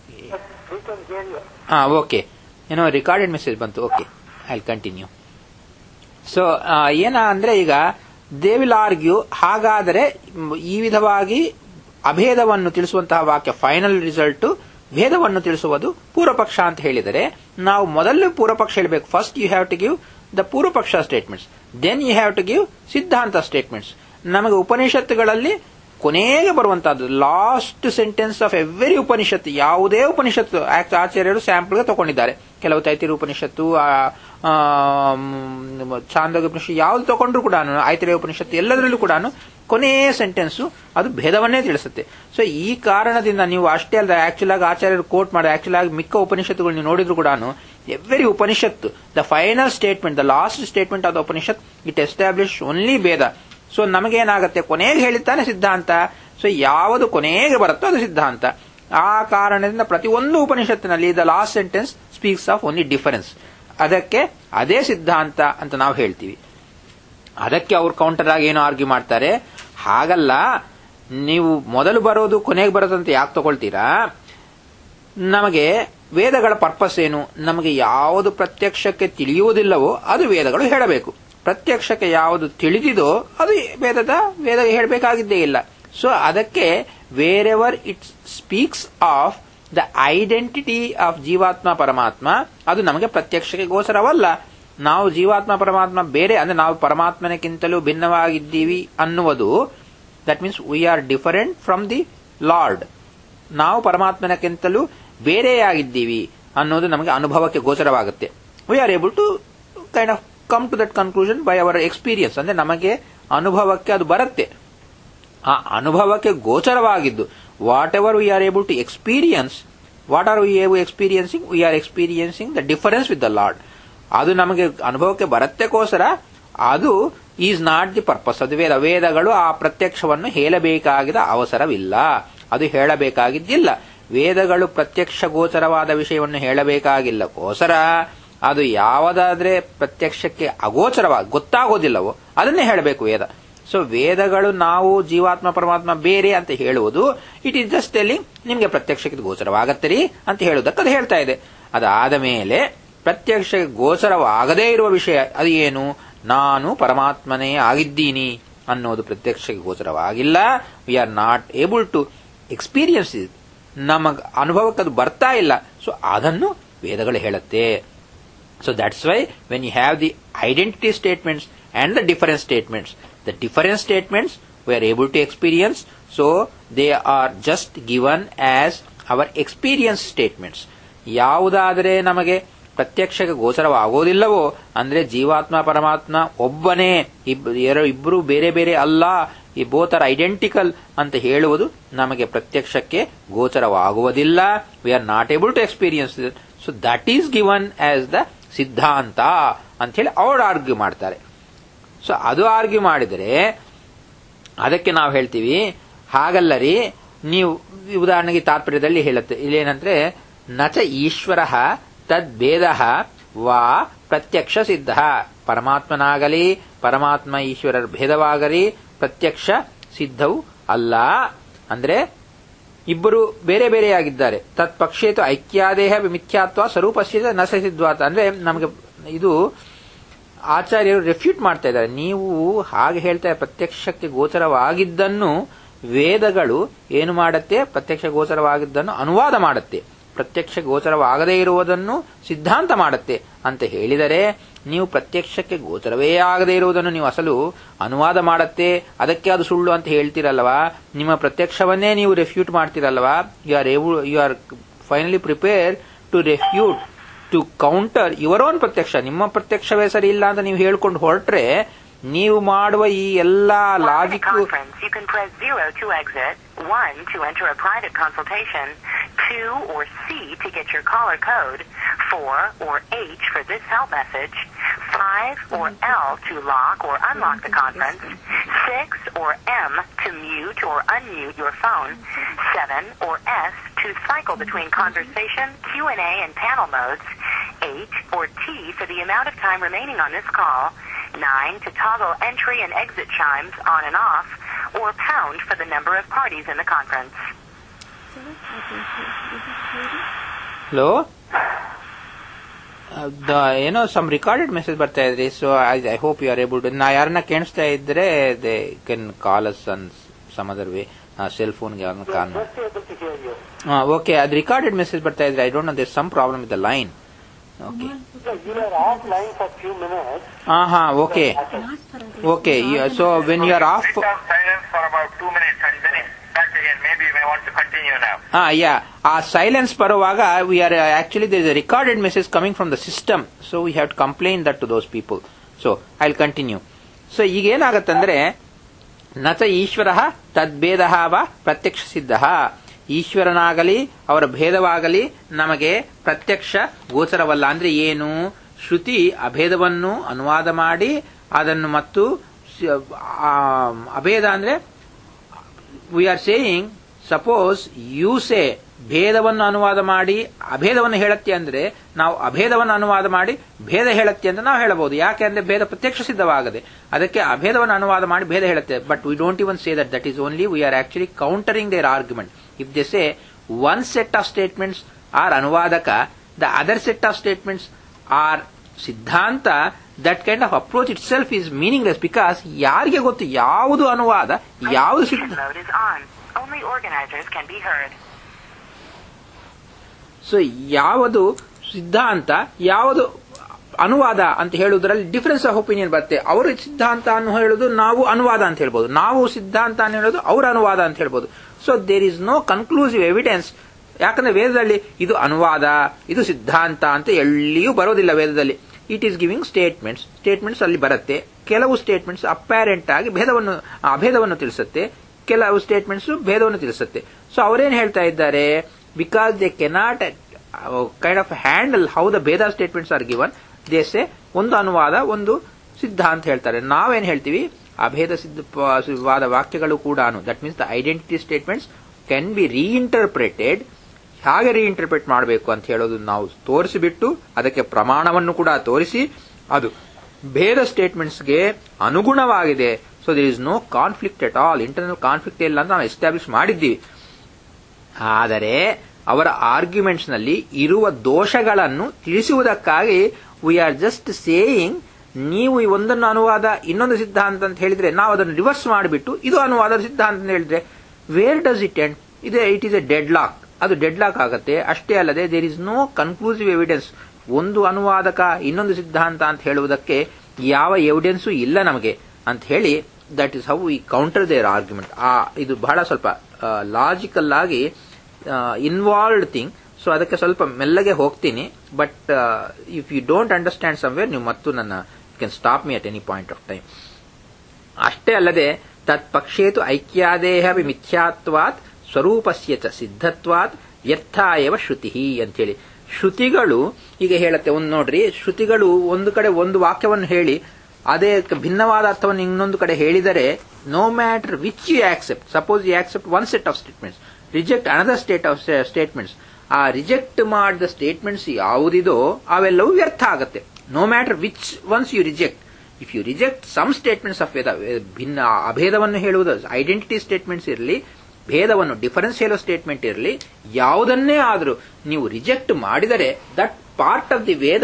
ಹಾ okay ಏನೋ ರೆಕಾರ್ಡೆಡ್ ಮೆಸೇಜ್ ಬಂತು ಓಕೆ ಐ ಕಂಟಿನ್ಯೂ ಸೊ ಏನ ಅಂದ್ರೆ ಈಗ ದೇ ವಿಲ್ ಆರ್ಗ್ಯೂ ಹಾಗಾದರೆ ಮ್, ಈ ವಿಧವಾಗಿ ಅಭೇದವನ್ನು ತಿಳಿಸುವಂತಹ ವಾಕ್ಯ ಫೈನಲ್ ರಿಸಲ್ಟ್ ಭೇದವನ್ನು ತಿಳಿಸುವುದು ಪೂರ್ವಪಕ್ಷ ಅಂತ ಹೇಳಿದರೆ ನಾವು ಮೊದಲು ಪೂರ್ವಪಕ್ಷ ಹೇಳಬೇಕು first you have to give the purvapaksha statements then you have to give siddhanta statements ನಮಗೆ ಉಪನಿಷತ್ತುಗಳಲ್ಲಿ ಕೊನೆಗೆ ಬರುವಂತಹದ್ದು last sentence of every Upanishad ಯಾವುದೇ ಉಪನಿಷತ್ತು ಆಕ್ಟ್ ಆಚಾರ್ಯರು ಸ್ಯಾಂಪಲ್ಗೆ ತಗೊಂಡಿದ್ದಾರೆ ಕೆಲವು ತೈತಿರಿ ಉಪನಿಷತ್ತು ಆ, ಆ, ಮ್, ಚಾಂದೋಗ್ಯ ಉಪನಿಷತ್ತು ಯಾವ್ದು ತಗೊಂಡ್ರು ಕೂಡ ಆಯ್ತರೇಯ ಉಪನಿಷತ್ತು ಎಲ್ಲದರಲ್ಲೂ ಕೂಡ ಕೊನೆಯ ಸೆಂಟೆನ್ಸ್ ಅದು ಭೇದವನ್ನೇ ತಿಳಿಸುತ್ತೆ ಸೊ ಈ ಕಾರಣದಿಂದ ನೀವು ಅಷ್ಟೇ ಅಲ್ಲದೆ ಆಕ್ಚುಲ್ ಆಗಿ ಆಚಾರ್ಯರು ಕೋಟ್ ಮಾಡಿ ಆಕ್ಚುಲ್ ಆಗಿ ಮಿಕ್ಕ ಉಪನಿಷತ್ತುಗಳು ನೀವು ನೋಡಿದ್ರು ಕೂಡ every Upanishad the final statement the last statement of the Upanishad it establish only bheda so ನಮಗೇನಾಗತ್ತೆ ಕೊನೆಗೆ ಹೇಳಿದ್ದಾನೆ ಸಿದ್ಧಾಂತ ಸೊ ಯಾವುದು ಕೊನೆಗೆ ಬರುತ್ತೋ ಅದು ಸಿದ್ಧಾಂತ ಆ ಕಾರಣದಿಂದ ಪ್ರತಿಯೊಂದು ಉಪನಿಷತ್ತಿನಲ್ಲಿ the last sentence speaks of only difference ಅದಕ್ಕೆ ಅದೇ ಸಿದ್ಧಾಂತ ಅಂತ ನಾವು ಹೇಳ್ತೀವಿ ಅದಕ್ಕೆ ಅವ್ರು ಕೌಂಟರ್ ಆಗಿ ಏನು ಆರ್ಗ್ಯೂ ಮಾಡ್ತಾರೆ ಹಾಗಲ್ಲ ನೀವು ಮೊದಲು ಬರೋದು ಕೊನೆಗೆ ಬರೋದು ಅಂತ ಯಾಕೆ ತಗೊಳ್ತೀರಾ ನಮಗೆ ವೇದಗಳ ಪರ್ಪಸ್ ಏನು ನಮಗೆ ಯಾವುದು ಪ್ರತ್ಯಕ್ಷಕ್ಕೆ ತಿಳಿಯುವುದಿಲ್ಲವೋ ಅದು ವೇದಗಳು ಹೇಳಬೇಕು ಪ್ರತ್ಯಕ್ಷಕ್ಕೆ ಯಾವುದು ತಿಳಿದಿದೋ ಅದು ವೇದದ ವೇದ ಹೇಳಬೇಕಾಗಿದ್ದೇ ಇಲ್ಲ ಸೊ ಅದಕ್ಕೆ wherever it speaks of the identity of jivatma paramatma ಅದು ನಮಗೆ ಪ್ರತ್ಯಕ್ಷಕ್ಕೆ ಗೋಚರವಲ್ಲ ನಾವು ಜೀವಾತ್ಮ ಪರಮಾತ್ಮ ಬೇರೆ ಅಂದ್ರೆ ನಾವು ಪರಮಾತ್ಮನಕ್ಕಿಂತಲೂ ಭಿನ್ನವಾಗಿದ್ದೀವಿ ಅನ್ನುವುದು that means we are different from the lord ನಾವು ಪರಮಾತ್ಮನಕ್ಕಿಂತಲೂ ಬೇರೆಯಾಗಿದ್ದೀವಿ ಅನ್ನೋದು ನಮಗೆ ಅನುಭವಕ್ಕೆ ಗೋಚರವಾಗುತ್ತೆ we are able to kind of come to that conclusion by our experience ಅಂದ್ರೆ ನಮಗೆ ಅನುಭವಕ್ಕೆ ಅದು ಬರುತ್ತೆ ಆ ಅನುಭವಕ್ಕೆ ಗೋಚರವಾಗಿದ್ದು whatever we are able to experience what are we experiencing we are experiencing the difference with the lord ಅದು ನಮಗೆ ಅನುಭವಕ್ಕೆ ಬರತ್ತೆಗೋಸ್ಕರ ಅದು ಈಸ್ ನಾಟ್ ದಿ ಪರ್ಪಸ್ ಅದು ವೇದ ವೇದಗಳು ಆ ಪ್ರತ್ಯಕ್ಷವನ್ನು ಹೇಳಬೇಕಾಗಿದ ಅವಸರವಿಲ್ಲ ಅದು ಹೇಳಬೇಕಾಗಿದ್ದಿಲ್ಲ ವೇದಗಳು ಪ್ರತ್ಯಕ್ಷ ಗೋಚರವಾದ ವಿಷಯವನ್ನು ಹೇಳಬೇಕಾಗಿಲ್ಲಕ್ಕೋಸ್ಕರ ಅದು ಯಾವುದಾದ್ರೆ ಪ್ರತ್ಯಕ್ಷಕ್ಕೆ ಅಗೋಚರವಾಗ ಗೊತ್ತಾಗೋದಿಲ್ಲವೋ ಅದನ್ನೇ ಹೇಳಬೇಕು ವೇದ ಸೊ ವೇದಗಳು ನಾವು ಜೀವಾತ್ಮ ಪರಮಾತ್ಮ ಬೇರೆ ಅಂತ ಹೇಳುವುದು ಇಟ್ ಈಸ್ ಜಸ್ಟ್ ಟೆಲ್ಲಿಂಗ್ ನಿಮಗೆ ಪ್ರತ್ಯಕ್ಷಕ್ಕೆ ಗೋಚರವಾಗತ್ತೆ ರೀ ಅಂತ ಹೇಳುವುದಕ್ಕೆ ಅದು ಹೇಳ್ತಾ ಇದೆ ಅದಾದ ಮೇಲೆ ಪ್ರತ್ಯಕ್ಷ ಗೋಚರವಾಗದೇ ಇರುವ ವಿಷಯ ಅದು ಏನು ನಾನು ಪರಮಾತ್ಮನೇ ಆಗಿದ್ದೀನಿ ಅನ್ನೋದು ಪ್ರತ್ಯಕ್ಷಕ್ಕೆ ಗೋಚರವಾಗಿಲ್ಲ we are not able to experience it ನಮಗ ಅನುಭವಕ್ಕೆ ಅದು ಬರ್ತಾ ಇಲ್ಲ ಸೊ ಅದನ್ನು ವೇದಗಳು ಹೇಳುತ್ತೆ so that's why when you have the identity statements and the difference statements the difference statements we are able to experience so they are just given as our experience statements ಯಾವುದಾದರೆ ನಮಗೆ ಪ್ರತ್ಯಕ್ಷಕ್ಕೆ ಗೋಚರವಾಗೋದಿಲ್ಲವೋ ಅಂದ್ರೆ ಜೀವಾತ್ಮ ಪರಮಾತ್ಮ ಒಬ್ಬನೇ ಇಬ್ಬರು ಬೇರೆ ಬೇರೆ ಅಲ್ಲ ಈ ಬೋತ್ ಆರ್ ಐಡೆಂಟಿಕಲ್ ಅಂತ ಹೇಳುವುದು ನಮಗೆ ಪ್ರತ್ಯಕ್ಷಕ್ಕೆ ಗೋಚರವಾಗುವುದಿಲ್ಲ we are not able to experience so that is given as the siddhanta ಅಂತ ಹೇಳಿ ಅವ್ರು ಆರ್ಗ್ಯೂ ಮಾಡ್ತಾರೆ ಸೊ ಅದು ಆರ್ಗ್ಯೂ ಮಾಡಿದರೆ ಅದಕ್ಕೆ ನಾವು ಹೇಳ್ತೀವಿ ಹಾಗಲ್ಲ ರೀ ನೀವು ಉದಾಹರಣೆಗೆ ತಾತ್ಪರ್ಯದಲ್ಲಿ ಹೇಳುತ್ತೆ ಇಲ್ಲೇನಂದ್ರೆ ನಚ ಈಶ್ವರ ತದ್ಭೇದ ವಾ ಪ್ರತ್ಯಕ್ಷ ಸಿದ್ಧ ಪರಮಾತ್ಮನಾಗಲಿ ಪರಮಾತ್ಮ ಈಶ್ವರರ ಭೇದವಾಗಲಿ ಪ್ರತ್ಯಕ್ಷ ಸಿದ್ಧವು ಅಲ್ಲ ಅಂದ್ರೆ ಇಬ್ಬರು ಬೇರೆ ಬೇರೆಯಾಗಿದ್ದಾರೆ ತತ್ಪಕ್ಷೇತು ಐಕ್ಯಾದೇಹ ಮಿಥ್ಯಾತ್ವ ಸ್ವರೂಪಸ್ಯ ನ ಸಿದ್ಧಾತ ಅಂದ್ರೆ ನಮಗೆ ಇದು ಆಚಾರ್ಯರು ರೆಫ್ಯೂಟ್ ಮಾಡ್ತಾ ಇದ್ದಾರೆ ನೀವು ಹಾಗೆ ಹೇಳ್ತಾ ಪ್ರತ್ಯಕ್ಷಕ್ಕೆ ಗೋಚರವಾಗಿದ್ದನ್ನು ವೇದಗಳು ಏನು ಮಾಡುತ್ತೆ ಪ್ರತ್ಯಕ್ಷ ಗೋಚರವಾಗಿದ್ದನ್ನು ಅನುವಾದ ಮಾಡುತ್ತೆ ಪ್ರತ್ಯಕ್ಷ ಗೋಚರವಾಗದೇ ಇರುವುದನ್ನು ಸಿದ್ಧಾಂತ ಮಾಡುತ್ತೆ ಅಂತ ಹೇಳಿದರೆ ನೀವು ಪ್ರತ್ಯಕ್ಷಕ್ಕೆ ಗೋಚರವೇ ಆಗದೇ ಇರುವುದನ್ನು ನೀವು ಅಸಲು ಅನುವಾದ ಮಾಡುತ್ತೆ ಅದಕ್ಕೆ ಅದು ಸುಳ್ಳು ಅಂತ ಹೇಳ್ತೀರಲ್ವಾ ನಿಮ್ಮ ಪ್ರತ್ಯಕ್ಷವನ್ನೇ ನೀವು ರೆಫ್ಯೂಟ್ ಮಾಡ್ತೀರಲ್ವಾ you are you are finally prepare to refute to counter your own pratyaksha ನಿಮ್ಮ ಪ್ರತ್ಯಕ್ಷವೇ ಸರಿ ಇಲ್ಲ ಅಂತ ನೀವು ಹೇಳ್ಕೊಂಡು ಹೊರಟ್ರೆ ನೀವು ಮಾಡುವ ಈ ಎಲ್ಲಾ While in a logic conference, you can press 0 to exit, 1 to enter a private consultation, 2 or C to get your caller code, 4 or H for this help message, 5 or L to lock or unlock the conference, 6 or M to mute or unmute your phone, 7 or S to cycle between conversation, Q&A, and panel modes, 8 or T for the amount of time remaining on this call, 9 to toggle entry and exit chimes on and off, or pound for the number of parties in the conference. Hello ಏನೋ some recorded message ಬರ್ತಾ ಇದ್ರಿ so I hope you are able to ನಾ ಯಾರನ್ನ ಕೇಳಿಸ್ತಾ ಇದ್ರೆ they can call us on some other way cell ಫೋನ್ಗೆ ಯಾರನ್ನ call ಮಾಡಿ Just able to hear you. Okay ಅದು ರಿಕಾರ್ಡೆಡ್ ಮೆಸೇಜ್ ಬರ್ತಾ ಇದ್ರೆ I don't know there some problem with the line okay Yeah, you were offline for few minutes. ಹಾ ಹಾ okay okay so when you are off Sit on silence for about two minutes and then it's back again. Maybe you may want to continue now. ಹಾ ಯಾ ಆ silence ಬರುವಾಗ we are actually there is recorded message coming from the system so we have to complain that to those people so I will continue so ಈಗ ಏನಾಗತ್ತಂದ್ರೆ ನಚ ಈಶ್ವರ ತದ್ಭೇದ ವ ಪ್ರತ್ಯಕ್ಷ ಸಿದ್ಧ ಈಶ್ವರನಾಗಲಿ ಅವರ ಭೇದವಾಗಲಿ ನಮಗೆ ಪ್ರತ್ಯಕ್ಷ ಗೋಚರವಲ್ಲ ಅಂದ್ರೆ ಏನು ಶ್ರುತಿ ಅಭೇದವನ್ನು ಅನುವಾದ ಮಾಡಿ ಅದನ್ನು ಮತ್ತು ಸ- ಆ, ಅಭೇದ ಅಂದ್ರೆ we are saying suppose you say ಭೇದವನ್ನು ಅನುವಾದ ಮಾಡಿ ಅಭೇದವನ್ನು ಹೇಳತ್ತೆ ಅಂದ್ರೆ ನಾವು ಅಭೇದವನ್ನು ಅನುವಾದ ಮಾಡಿ ಭೇದ ಹೇಳತ್ತೆ ಅಂತ ನಾವು ಹೇಳಬಹುದು ಯಾಕೆ ಅಂದ್ರೆ ಭೇದ ಪ್ರತ್ಯಕ್ಷ ಸಿದ್ಧವಾಗದೆ ಅದಕ್ಕೆ ಅಭೇದವನ್ನು ಅನುವಾದ ಮಾಡಿ ಭೇದ ಹೇಳುತ್ತೆ but we don't even say that that is only we are actually countering their argument if they say one set of statements are anuvadaka the other set of statements are siddhanta that kind of approach itself is meaningless because ಯಾರಿಗೆ ಗೊತ್ತು ಯಾವುದು ಅನುವಾದ ಯಾವುದು ಸಿದ್ಧ Presentation mode is on. Only organizers can be heard. So ಯಾವುದು ಸಿದ್ಧಾಂತ ಯಾವುದು ಅನುವಾದ ಅಂತ ಹೇಳುವುದರಲ್ಲಿ ಡಿಫರೆನ್ಸ್ ಆಫ್ ಒಪಿನಿಯನ್ ಬರುತ್ತೆ ಅವರು ಸಿದ್ಧಾಂತ ಅನ್ನು ಹೇಳುದು ನಾವು ಅನುವಾದ ಅಂತ ಹೇಳ್ಬೋದು ನಾವು ಸಿದ್ಧಾಂತ ಅನ್ನು ಹೇಳೋದು ಅವರ ಅನುವಾದ ಅಂತ ಹೇಳ್ಬೋದು so there is no conclusive evidence ಯಾಕಂದ್ರೆ ವೇದದಲ್ಲಿ ಇದು ಅನುವಾದ ಇದು ಸಿದ್ಧಾಂತ ಅಂತ ಎಲ್ಲಿಯೂ ಬರೋದಿಲ್ಲ ವೇದದಲ್ಲಿ it is giving statements statements ಅಲ್ಲಿ ಬರುತ್ತೆ ಕೆಲವು ಸ್ಟೇಟ್ಮೆಂಟ್ಸ್ ಅಪ್ಯಾರೆಂಟ್ ಆಗಿ ಭೇದವನ್ನು ಅಭೇದವನ್ನು ತಿಳಿಸುತ್ತೆ ಕೆಲವು ಸ್ಟೇಟ್ಮೆಂಟ್ಸ್ ಭೇದವನ್ನು ತಿಳಿಸುತ್ತೆ ಸೊ ಅವರೇನ್ ಹೇಳ್ತಾ ಇದ್ದಾರೆ because they cannot kind of handle how the bheda statements are given these ಒಂದು ಅನುವಾದ ಒಂದು ಸಿದ್ಧಾಂತ ಹೇಳ್ತಾರೆ ನಾವೇನ್ ಹೇಳ್ತೀವಿ ಅಭೇದ ಸಿದ್ಧವಾದ ವಾಕ್ಯಗಳು ಕೂಡ that means the identity statements can be reinterpreted ಹೇಗೆ ರೀಇಂಟರ್ಪ್ರಿಟ್ ಮಾಡಬೇಕು ಅಂತ ಹೇಳೋದು ನಾವು ತೋರಿಸಿಬಿಟ್ಟು ಅದಕ್ಕೆ ಪ್ರಮಾಣವನ್ನು ಕೂಡ ತೋರಿಸಿ ಅದು ಭೇದ ಸ್ಟೇಟ್ಮೆಂಟ್ಸ್ಗೆ ಅನುಗುಣವಾಗಿದೆ so there is no conflict at all internal conflict ಇಲ್ಲ ಅಂತ ನಾವು ಎಸ್ಟಾಬ್ಲಿಷ್ ಮಾಡಿದ್ದೀವಿ ಆದರೆ ಅವರ ಆರ್ಗ್ಯುಮೆಂಟ್ಸ್ ನಲ್ಲಿ ಇರುವ ದೋಷಗಳನ್ನು ತಿಳಿಸುವುದಕ್ಕಾಗಿ ವಿ ಆರ್ ಜಸ್ಟ್ ಸೇಯಿಂಗ್ ನೀವು ಈ ಒಂದನ್ನು ಅನುವಾದ ಇನ್ನೊಂದು ಸಿದ್ಧಾಂತ ಅಂತ ಹೇಳಿದ್ರೆ ನಾವು ಅದನ್ನು ರಿವರ್ಸ್ ಮಾಡಿಬಿಟ್ಟು ಇದು ಅನುವಾದ ಸಿದ್ಧಾಂತ ಅಂತ ಹೇಳಿದ್ರೆ ವೇರ್ ಡಸ್ ಇಟ್ ಎಂಡ್ ಇದೆ it is a deadlock ಅದು ಡೆಡ್ ಲಾಕ್ ಆಗುತ್ತೆ ಅಷ್ಟೇ ಅಲ್ಲದೆ there is no conclusive evidence ಒಂದು ಅನುವಾದಕ ಇನ್ನೊಂದು ಸಿದ್ಧಾಂತ ಅಂತ ಹೇಳುವುದಕ್ಕೆ ಯಾವ ಎವಿಡೆನ್ಸು ಇಲ್ಲ ನಮಗೆ ಅಂತ ಹೇಳಿ that is how we counter their argument ಆ ಇದು ಬಹಳ ಸ್ವಲ್ಪ ಲಾಜಿಕಲ್ ಆಗಿ ಇನ್ವಾಲ್ವ್ಡ್ ಥಿಂಗ್ ಸೊ ಅದಕ್ಕೆ ಸ್ವಲ್ಪ ಮೆಲ್ಲಗೆ ಹೋಗ್ತೀನಿ but if you don't understand somewhere ನೀವು ಮತ್ತು ನನ್ನ you can stop me at any point of time ಅಷ್ಟೇ ಅಲ್ಲದೆ ತತ್ ಪಕ್ಷೇತು ಐಕ್ಯಾದೇಹ ಮಿಥ್ಯಾತ್ವಾತ್ ಸ್ವರೂಪಸ್ಯ ಚ ಸಿದ್ಧತ್ವಾತ್ ವ್ಯರ್ಥ ಏವ ಶ್ರುತಿ ಅಂತೇಳಿ ಶ್ರುತಿಗಳು ಈಗ ಹೇಳುತ್ತೆ ಒಂದು ನೋಡ್ರಿ ಶ್ರುತಿಗಳು ಒಂದು ಕಡೆ ಒಂದು ವಾಕ್ಯವನ್ನು ಹೇಳಿ ಅದೇ ಭಿನ್ನವಾದ ಅರ್ಥವನ್ನು ಇನ್ನೊಂದು ಕಡೆ ಹೇಳಿದರೆ no matter which you accept suppose you accept one set of statements reject another state of statements ಆ ರಿಜೆಕ್ಟ್ ಮಾಡಿದ ಸ್ಟೇಟ್ಮೆಂಟ್ಸ್ ಯಾವುದಿದೋ ಅವೆಲ್ಲವೂ ವ್ಯರ್ಥ ಆಗುತ್ತೆ no matter which ones you reject if you reject some statements of Veda ಭಿನ್ನ ಅಭೇದವನ್ನು ಹೇಳುವುದು identity statements ಇರಲಿ ಭೇದವನ್ನು ಡಿಫರೆನ್ಸ್ ಹೇಳೋ ಸ್ಟೇಟ್ಮೆಂಟ್ ಇರಲಿ ಯಾವುದನ್ನೇ ಆದರೂ ನೀವು ರಿಜೆಕ್ಟ್ ಮಾಡಿದರೆ that part of the Veda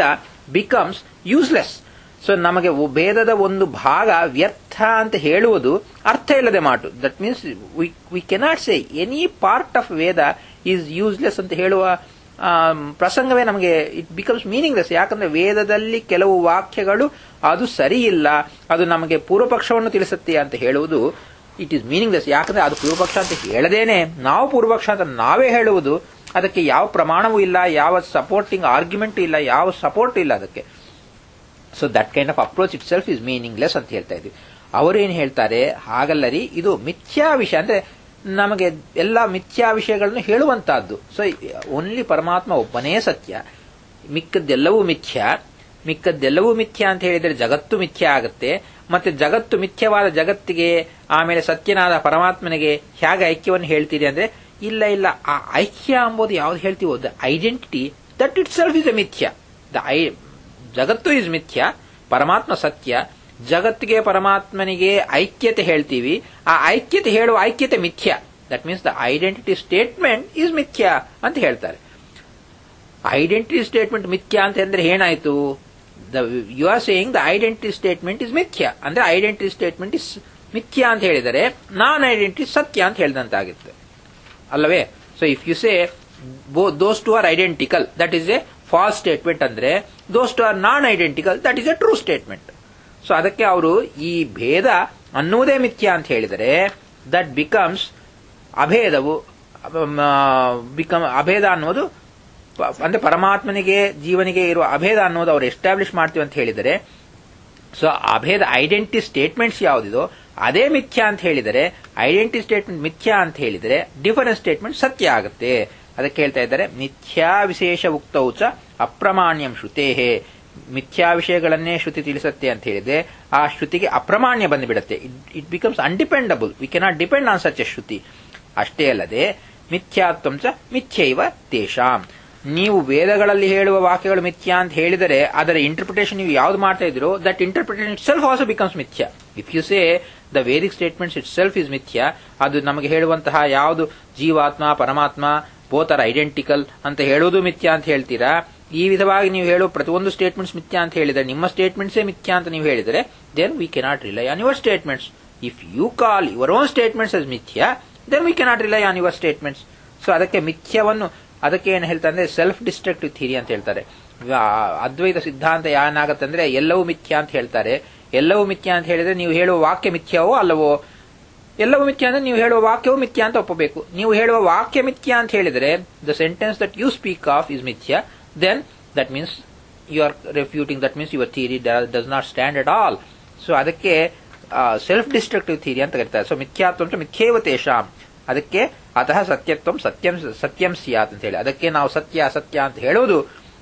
becomes useless so ನಮಗೆ ಒ- ವೇದದ ಒಂದು ಭಾಗ ವ್ಯರ್ಥ ಅಂತ ಹೇಳುವುದು ಅರ್ಥ ಇಲ್ಲದೆ ಮಾಟು that means we cannot say any part of Veda is useless ಅಂತ ಹೇಳುವ ಆ, ಪ್ರಸಂಗವೇ ನಮಗೆ ಇಟ್ ಬಿಕಮ್ಸ್ ಮೀನಿಂಗ್ಲೆಸ್ ಯಾಕಂದ್ರೆ ವೇದದಲ್ಲಿ ಕೆಲವು ವಾಕ್ಯಗಳು ಅದು ಸರಿ ಇಲ್ಲ ಅದು ನಮಗೆ ಪೂರ್ವಪಕ್ಷವನ್ನು ತಿಳಿಸುತ್ತೆ ಅಂತ ಹೇಳುವುದು ಇಟ್ ಈಸ್ ಮೀನಿಂಗ್ಲೆಸ್ ಯಾಕಂದ್ರೆ ಅದು ಪೂರ್ವಪಕ್ಷ ಅಂತ ಹೇಳದೇನೆ ನಾವು ಪೂರ್ವಪಕ್ಷ ಅಂತ ನಾವೇ ಹೇಳುವುದು ಅದಕ್ಕೆ ಯಾವ ಪ್ರಮಾಣವೂ ಇಲ್ಲ ಯಾವ ಸಪೋರ್ಟಿಂಗ್ ಆರ್ಗ್ಯುಮೆಂಟ್ ಇಲ್ಲ ಯಾವ ಸಪೋರ್ಟ್ ಇಲ್ಲ ಅದಕ್ಕೆ so that kind of approach itself is meaningless ಅಂತ ಹೇಳ್ತಾ ಇದ್ವಿ ಅವರೇನು ಹೇಳ್ತಾರೆ ಹಾಗಲ್ಲ ರೀ ಇದು ಮಿಥ್ಯಾ ವಿಷಯ ಅಂದ್ರೆ ನಮಗೆ ಎಲ್ಲ ಮಿಥ್ಯಾ ವಿಷಯಗಳನ್ನು ಹೇಳುವಂತಹದ್ದು ಸೊ ಓನ್ಲಿ ಪರಮಾತ್ಮ ಒಬ್ಬನೇ ಸತ್ಯ ಮಿಕ್ಕದ್ದೆಲ್ಲವೂ ಮಿಥ್ಯಾ ಮಿಕ್ಕದ್ದೆಲ್ಲವೂ ಮಿಥ್ಯಾ ಅಂತ ಹೇಳಿದರೆ ಜಗತ್ತು ಮಿಥ್ಯಾ ಆಗುತ್ತೆ ಮತ್ತೆ ಜಗತ್ತು ಮಿಥ್ಯವಾದ ಜಗತ್ತಿಗೆ ಆಮೇಲೆ ಸತ್ಯನಾದ ಪರಮಾತ್ಮನಿಗೆ ಹೇಗೆ ಐಕ್ಯವನ್ನು ಹೇಳ್ತೀರಿ ಅಂದ್ರೆ ಇಲ್ಲ ಇಲ್ಲ ಆ ಐಕ್ಯ ಎಂಬುದು ಯಾವ್ದು ಹೇಳ್ತೀವೋ the identity that itself is a mithya the I jagat is mithya ಪರಮಾತ್ಮ ಸತ್ಯ ಜಗತ್ತಿಗೆ ಪರಮಾತ್ಮನಿಗೆ ಐಕ್ಯತೆ ಹೇಳ್ತೀವಿ ಆ ಐಕ್ಯತೆ ಹೇಳುವ ಐಕ್ಯತೆ ಮಿಥ್ಯ that means the identity statement is mithya ಅಂತ ಹೇಳ್ತಾರೆ ಐಡೆಂಟಿಟಿ ಸ್ಟೇಟ್ಮೆಂಟ್ ಮಿಥ್ಯ ಅಂತ ಅಂದ್ರೆ ಏನಾಯ್ತು the you are saying the identity statement is mithya ಅಂದ್ರೆ ಐಡೆಂಟಿಟಿ ಸ್ಟೇಟ್ಮೆಂಟ್ ಇಸ್ ಮಿಥ್ಯ ಅಂತ ಹೇಳಿದರೆ ನಾನ್ ಐಡೆಂಟಿಟಿ ಸತ್ಯ ಅಂತ ಹೇಳಿದಂತಾಗುತ್ತೆ ಅಲ್ಲವೇ so if you say those two are identical that is a false statement ಅಂದ್ರೆ those two are non identical that is a true statement so ಅದಕ್ಕೆ ಅವರು ಈ ಭೇದ ಅನ್ನುವುದೇ ಮಿಥ್ಯ ಅಂತ ಹೇಳಿದರೆ ದಟ್ ಬಿಕಮ್ಸ್ ಅಭೇದವು ಬಿಕಮ್ ಅಭೇದ ಅನ್ನೋದು ಪ- ಅಂದ್ರೆ ಪರಮಾತ್ಮನಿಗೆ ಜೀವನಿಗೆ ಇರುವ ಅಭೇದ ಅನ್ನೋದು ಅವರು ಎಸ್ಟಾಬ್ಲಿಷ್ ಮಾಡ್ತೀವಿ ಅಂತ ಹೇಳಿದರೆ ಸೊ ಅಭೇದ ಐಡೆಂಟಿ ಸ್ಟೇಟ್ಮೆಂಟ್ಸ್ ಯಾವುದಿದೋ ಅದೇ ಮಿಥ್ಯ ಅಂತ ಹೇಳಿದರೆ ಐಡೆಂಟಿ ಸ್ಟೇಟ್ಮೆಂಟ್ ಮಿಥ್ಯ ಅಂತ ಹೇಳಿದರೆ ಡಿಫರೆನ್ಸ್ ಸ್ಟೇಟ್ಮೆಂಟ್ ಸತ್ಯ ಆಗುತ್ತೆ ಅದಕ್ಕೆ ಹೇಳ್ತಾ ಇದ್ದಾರೆ ಮಿಥ್ಯಾ ವಿಶೇಷ ಉಕ್ತೌಚ ಅಪ್ರಮಾಣ್ಯಂ ಶ್ರುತೇಹೇ ಮಿಥ್ಯಾ ವಿಷಯಗಳನ್ನೇ ಶ್ರುತಿ ತಿಳಿಸುತ್ತೆ ಅಂತ ಹೇಳಿದ್ರೆ ಆ ಶ್ರುತಿಗೆ ಅಪ್ರಮಾಣ್ಯ ಬಂದುಬಿಡುತ್ತೆ it becomes undependable we cannot depend on such a shruti ಅಷ್ಟೇ ಅಲ್ಲದೆ ಮಿಥ್ಯಾತ್ವಂಚ ಮಿಥ್ಯೈವ ತೇಷಾಂ ನೀವು ವೇದಗಳಲ್ಲಿ ಹೇಳುವ ವಾಕ್ಯಗಳು ಮಿಥ್ಯಾ ಅಂತ ಹೇಳಿದರೆ ಅದರ ಇಂಟರ್ಪ್ರಿಟೇಷನ್ ನೀವು ಯಾವ್ದು ಮಾಡ್ತಾ ಇದ್ರೋ that interpretation itself also becomes mithya if you say the Vedic statements itself is mithya ಅದು ನಮಗೆ ಹೇಳುವಂತಹ ಯಾವುದು ಜೀವಾತ್ಮ ಪರಮಾತ್ಮ ಬೋತ್ ಆರ್ ಐಡೆಂಟಿಕಲ್ ಅಂತ ಹೇಳುವುದು ಮಿಥ್ಯ ಅಂತ ಹೇಳ್ತೀರಾ ಈ ವಿಧವಾಗಿ ನೀವು ಹೇಳುವ ಪ್ರತಿಯೊಂದು ಸ್ಟೇಟ್ಮೆಂಟ್ಸ್ ಮಿಥ್ಯಾ ಅಂತ ಹೇಳಿದರೆ ನಿಮ್ಮ ಸ್ಟೇಟ್ಮೆಂಟ್ಸೇ ಮಿಥ್ಯಾ ಅಂತ ನೀವು ಹೇಳಿದರೆ then we cannot rely on your statements if you call your own statements as mithya then we cannot rely on your statements so ಅದಕ್ಕೆ ಮಿಥ್ಯವನ್ನು ಅದಕ್ಕೆ ಏನು ಹೇಳ್ತಾರೆ ಅಂದ್ರೆ ಸೆಲ್ಫ್ ಡಿಸ್ಟ್ರಕ್ಟಿವ್ ಥಿಯರಿ ಅಂತ ಹೇಳ್ತಾರೆ ಈಗ ಅದ್ವೈತ ಸಿದ್ಧಾಂತ ಏನಾಗತ್ತೆ ಅಂದ್ರೆ ಎಲ್ಲವೂ ಮಿಥ್ಯಾ ಅಂತ ಹೇಳ್ತಾರೆ ಎಲ್ಲವೂ ಮಿಥ್ಯಾ ಅಂತ ಹೇಳಿದ್ರೆ ನೀವು ಹೇಳುವ ವಾಕ್ಯ ಮಿಥ್ಯವೋ ಅಲ್ಲವೋ ಎಲ್ಲವೂ ಮಿಥ್ಯಾ ಅಂದ್ರೆ ನೀವು ಹೇಳುವ ವಾಕ್ಯವು ಮಿಥ್ಯಾ ಅಂತ ಒಪ್ಪಬೇಕು ನೀವು ಹೇಳುವ ವಾಕ್ಯ ಮಿಥ್ಯಾ ಅಂತ ಹೇಳಿದರೆ the sentence that you speak of is mithya then that means you are refuting that means your theory does not stand at all so ಅದಕ್ಕೆ ಸೆಲ್ಫ್ ಡಿಸ್ಟ್ರಕ್ಟಿವ್ ಥಿಯರಿ ಅಂತ ಕರೀತಾರೆ ಸೊ ಮಿಥ್ಯಾತ್ವ ಮಿಥ್ಯೇವ ತೇಷಾಂ ಅದಕ್ಕೆ ಅತಃ ಸತ್ಯತ್ವಂ ಸತ್ಯಂ ಸತ್ಯಂ ಸಿಯಾತ್ ಅಂತ ಹೇಳಿ ಅದಕ್ಕೆ ನಾವು ಸತ್ಯ ಅಸತ್ಯ ಅಂತ ಹೇಳುವುದು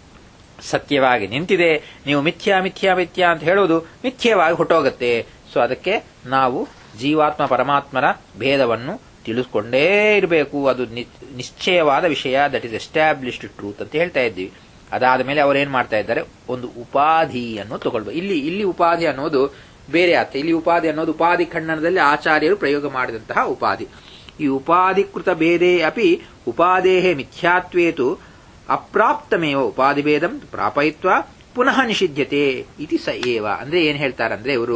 ಸತ್ಯವಾಗಿ ನಿಂತಿದೆ ನೀವು ಮಿಥ್ಯಾ ಮಿಥ್ಯಾ ಮಿಥ್ಯಾ ಅಂತ ಹೇಳುವುದು ಮಿಥ್ಯವಾಗಿ ಹೊಟ್ಟೋಗುತ್ತೆ ಸೊ ಅದಕ್ಕೆ ನಾವು ಜೀವಾತ್ಮ ಪರಮಾತ್ಮರ ಭೇದವನ್ನು ತಿಳಿಸ್ಕೊಂಡೇ ಇರಬೇಕು ಅದು ನಿ- ನಿಶ್ಚಯವಾದ ವಿಷಯ ದಟ್ ಇಸ್ ಎಸ್ಟಾಬ್ಲಿಷ್ಡ್ ಟ್ರೂತ್ ಅಂತ ಹೇಳ್ತಾ ಇದ್ದೀವಿ ಅದಾದ ಮೇಲೆ ಅವರೇನ್ ಮಾಡ್ತಾ ಇದ್ದಾರೆ ಒಂದು ಉಪಾಧಿಯನ್ನು ತಗೊಳ್ಬೇಕು ಇಲ್ಲಿ ಇಲ್ಲಿ ಉಪಾಧಿ ಅನ್ನೋದು ಬೇರೆ ಆತ ಇಲ್ಲಿ ಉಪಾಧಿ ಅನ್ನೋದು ಉಪಾಧಿ ಖಂಡನದಲ್ಲಿ ಆಚಾರ್ಯರು ಪ್ರಯೋಗ ಮಾಡಿದಂತಹ ಉಪಾಧಿ ಈ ಉಪಾಧಿಕೃತ ಭೇದೇ ಅಪಿ ಉಪಾದೇಹೇ ಮಿಥ್ಯಾತ್ವೇತು ಅಪ್ರಾಪ್ತಮೇವ ಉಪಾಧಿಭೇದಂ ಪ್ರಾಪಯಿತ್ವ ಪುನಃ ನಿಷಿದ್ಯತೆ ಇತಿ ಸ ಏವ ಅಂದ್ರೆ ಏನ್ ಹೇಳ್ತಾರಂದ್ರೆ ಇವರು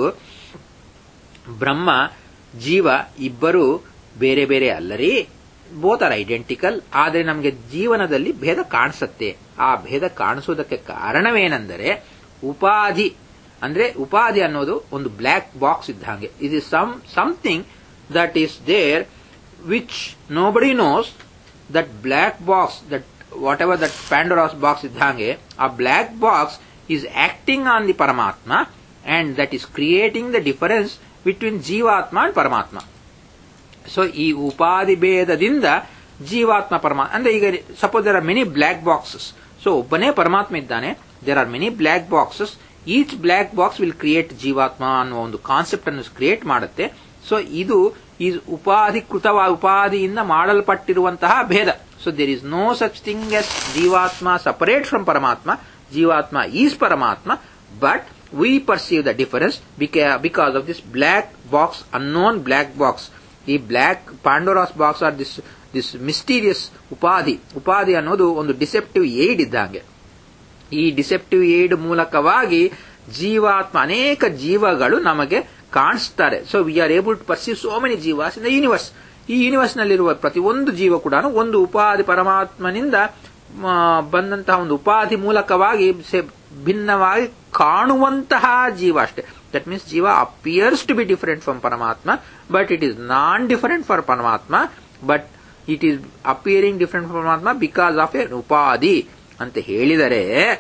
ಬ್ರಹ್ಮ ಜೀವ ಇಬ್ಬರು ಬೇರೆ ಬೇರೆ ಅಲ್ಲರಿ ಬೋತ್ ಆರ್ ಐಡೆಂಟಿಕಲ್ ಆದರೆ ನಮಗೆ ಜೀವನದಲ್ಲಿ ಭೇದ ಕಾಣಿಸುತ್ತೆ ಆ ಭೇದ ಕಾಣಿಸುವುದಕ್ಕೆ ಕಾರಣವೇನೆಂದರೆ ಉಪಾಧಿ ಅಂದ್ರೆ ಉಪಾಧಿ ಅನ್ನೋದು ಒಂದು ಬ್ಲ್ಯಾಕ್ ಬಾಕ್ಸ್ ಇದ್ದಂಗೆ ಇದು some something that is there which nobody knows that black box that whatever that Pandora's box ಇದ್ದಂಗೆ ಆ black box is acting on the paramatma and that is creating the difference between jivatma and paramatma so ಈ ಉಪಾಧಿ ಭೇದದಿಂದ ಜೀವಾತ್ಮ ಪರಮಾತ್ಮ ಅಂದ್ರೆ ಈಗ suppose there are many black boxes so ಒಬ್ಬನೇ ಪರಮಾತ್ಮ ಇದ್ದಾನೆ there are many black boxes each black box will create jivatma ಅನ್ನುವ ಒಂದು ಕಾನ್ಸೆಪ್ಟ್ ಅನ್ನು ಕ್ರಿಯೇಟ್ ಮಾಡುತ್ತೆ ಸೊ ಇದು ಈ ಉಪಾಧಿಕೃತವಾದ ಉಪಾಧಿಯಿಂದ ಮಾಡಲ್ಪಟ್ಟಿರುವಂತಹ ಭೇದ so there is no such thing as jivatma separate from paramatma jivatma is paramatma but we perceive the difference because of this black box unknown black box ಈ black Pandora's box are this this mysterious upadhi ಉಪಾಧಿ ಅನ್ನೋದು ಒಂದು deceptive aid ಇದ್ದಂಗೆ ಈ deceptive aid ಮೂಲಕವಾಗಿ ಜೀವಾತ್ಮ ಅನೇಕ ಜೀವಗಳು ನಮಗೆ ಕಾಣಿಸ್ತಾರೆ so we are able to perceive so many jivas in the universe ಈ ಯೂನಿವರ್ಸ್ ನಲ್ಲಿರುವ ಪ್ರತಿಯೊಂದು ಜೀವ ಕೂಡ ಒಂದು ಉಪಾಧಿ ಪರಮಾತ್ಮನಿಂದ ಆ, ಬಂದಂತಹ ಒಂದು ಉಪಾಧಿ ಮೂಲಕವಾಗಿ ಸೆ- ಭಿನ್ನವಾಗಿ ಕಾಣುವಂತಹ ಜೀವ ಅಷ್ಟೇ that means jiva appears to be different from ಪರಮಾತ್ಮ but it is non different for paramatma but it is appearing different from paramatma because of a upadhi ಅಂತ ಹೇಳಿದರೆ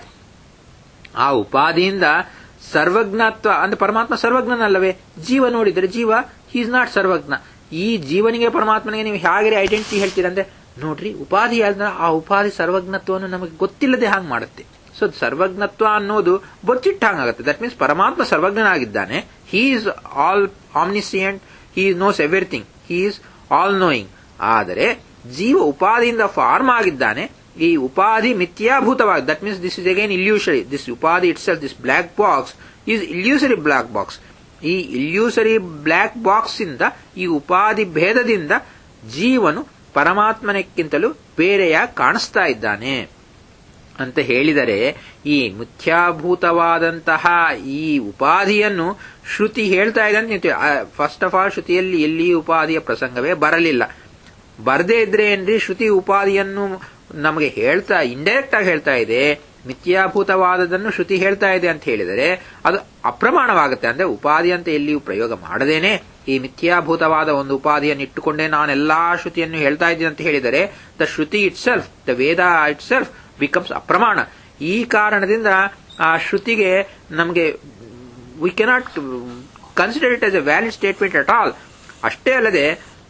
ಆ ಉಪಾಧಿಯಿಂದ ಸರ್ವಜ್ಞತ್ವ ಅಂದ್ರೆ ಪರಮಾತ್ಮ ಸರ್ವಜ್ಞನಲ್ಲವೇ ಜೀವ ನೋಡಿದರೆ ಜೀವ ಈಸ್ ನಾಟ್ ಸರ್ವಜ್ಞ ಈ ಜೀವನಿಗೆ ಪರಮಾತ್ಮನಿಗೆ ನೀವು ಹೇಗೆ ಐಡೆಂಟಿಟಿ ಹೇಳ್ತೀರಂದ್ರೆ ನೋಡ್ರಿ ಉಪಾಧಿ ಆದ್ರೆ ಆ ಉಪಾಧಿ ಸರ್ವಜ್ಞತ್ವವನ್ನು ನಮಗೆ ಗೊತ್ತಿಲ್ಲದೆ ಹಾಗೆ ಮಾಡುತ್ತೆ ಸೊ ಸರ್ವಜ್ಞತ್ವ ಅನ್ನೋದು ಬೊಚ್ಚಿಟ್ಟ ಹಾಗಾಗುತ್ತೆ ದಟ್ ಮೀನ್ಸ್ ಪರಮಾತ್ಮ ಸರ್ವಜ್ಞನಾಗಿದ್ದಾನೆ he is all omniscient he knows everything he is all knowing ಆದರೆ ಜೀವ ಉಪಾಧಿಯಿಂದ ಫಾರ್ಮ್ ಆಗಿದ್ದಾನೆ ಈ ಉಪಾಧಿ ಮಿಥ್ಯಾಭೂತವಾಗಿ that means this is again illusory this upadhi it's this black box is illusory black box ಈ ಇಲ್ಯೂಸರಿ ಬ್ಲಾಕ್ ಬಾಕ್ಸ್ ಇಂದ ಈ ಉಪಾಧಿ ಭೇದದಿಂದ ಜೀವನು ಪರಮಾತ್ಮನಕ್ಕಿಂತಲೂ ಬೇರೆಯಾಗಿ ಕಾಣಿಸ್ತಾ ಇದ್ದಾನೆ ಅಂತ ಹೇಳಿದರೆ ಈ ಮುಖ್ಯಾಭೂತವಾದಂತಹ ಈ ಉಪಾಧಿಯನ್ನು ಶ್ರುತಿ ಹೇಳ್ತಾ ಇದೆ ಫಸ್ಟ್ ಆಫ್ ಆಲ್ ಶ್ರುತಿಯಲ್ಲಿ ಎಲ್ಲಿ ಉಪಾಧಿಯ ಪ್ರಸಂಗವೇ ಬರಲಿಲ್ಲ ಬರದೇ ಇದ್ರೆ ಏನ್ರಿ ಶ್ರುತಿ ಉಪಾಧಿಯನ್ನು ನಮಗೆ ಹೇಳ್ತಾ ಇಂಡೈರೆಕ್ಟ್ ಆಗಿ ಹೇಳ್ತಾ ಇದೆ ಮಿಥ್ಯಾಭೂತವಾದದನ್ನು ಶ್ರುತಿ ಹೇಳ್ತಾ ಇದೆ ಅಂತ ಹೇಳಿದರೆ ಅದು ಅಪ್ರಮಾಣವಾಗುತ್ತೆ ಅಂದ್ರೆ ಉಪಾಧಿ ಅಂತ ಎಲ್ಲಿಯೂ ಪ್ರಯೋಗ ಮಾಡದೇನೆ ಈ ಮಿಥ್ಯಾಭೂತವಾದ ಒಂದು ಉಪಾಧಿಯನ್ನು ಇಟ್ಟುಕೊಂಡೇ ನಾನೆಲ್ಲಾ ಶ್ರುತಿಯನ್ನು ಹೇಳ್ತಾ ಇದ್ದೀನಿ ಅಂತ ಹೇಳಿದರೆ the shruti itself the Veda itself becomes apramana ಈ ಕಾರಣದಿಂದ ಆ ಶ್ರುತಿಗೆ ನಮಗೆ we cannot consider it as a valid statement at all ಅಷ್ಟೇ ಅಲ್ಲದೆ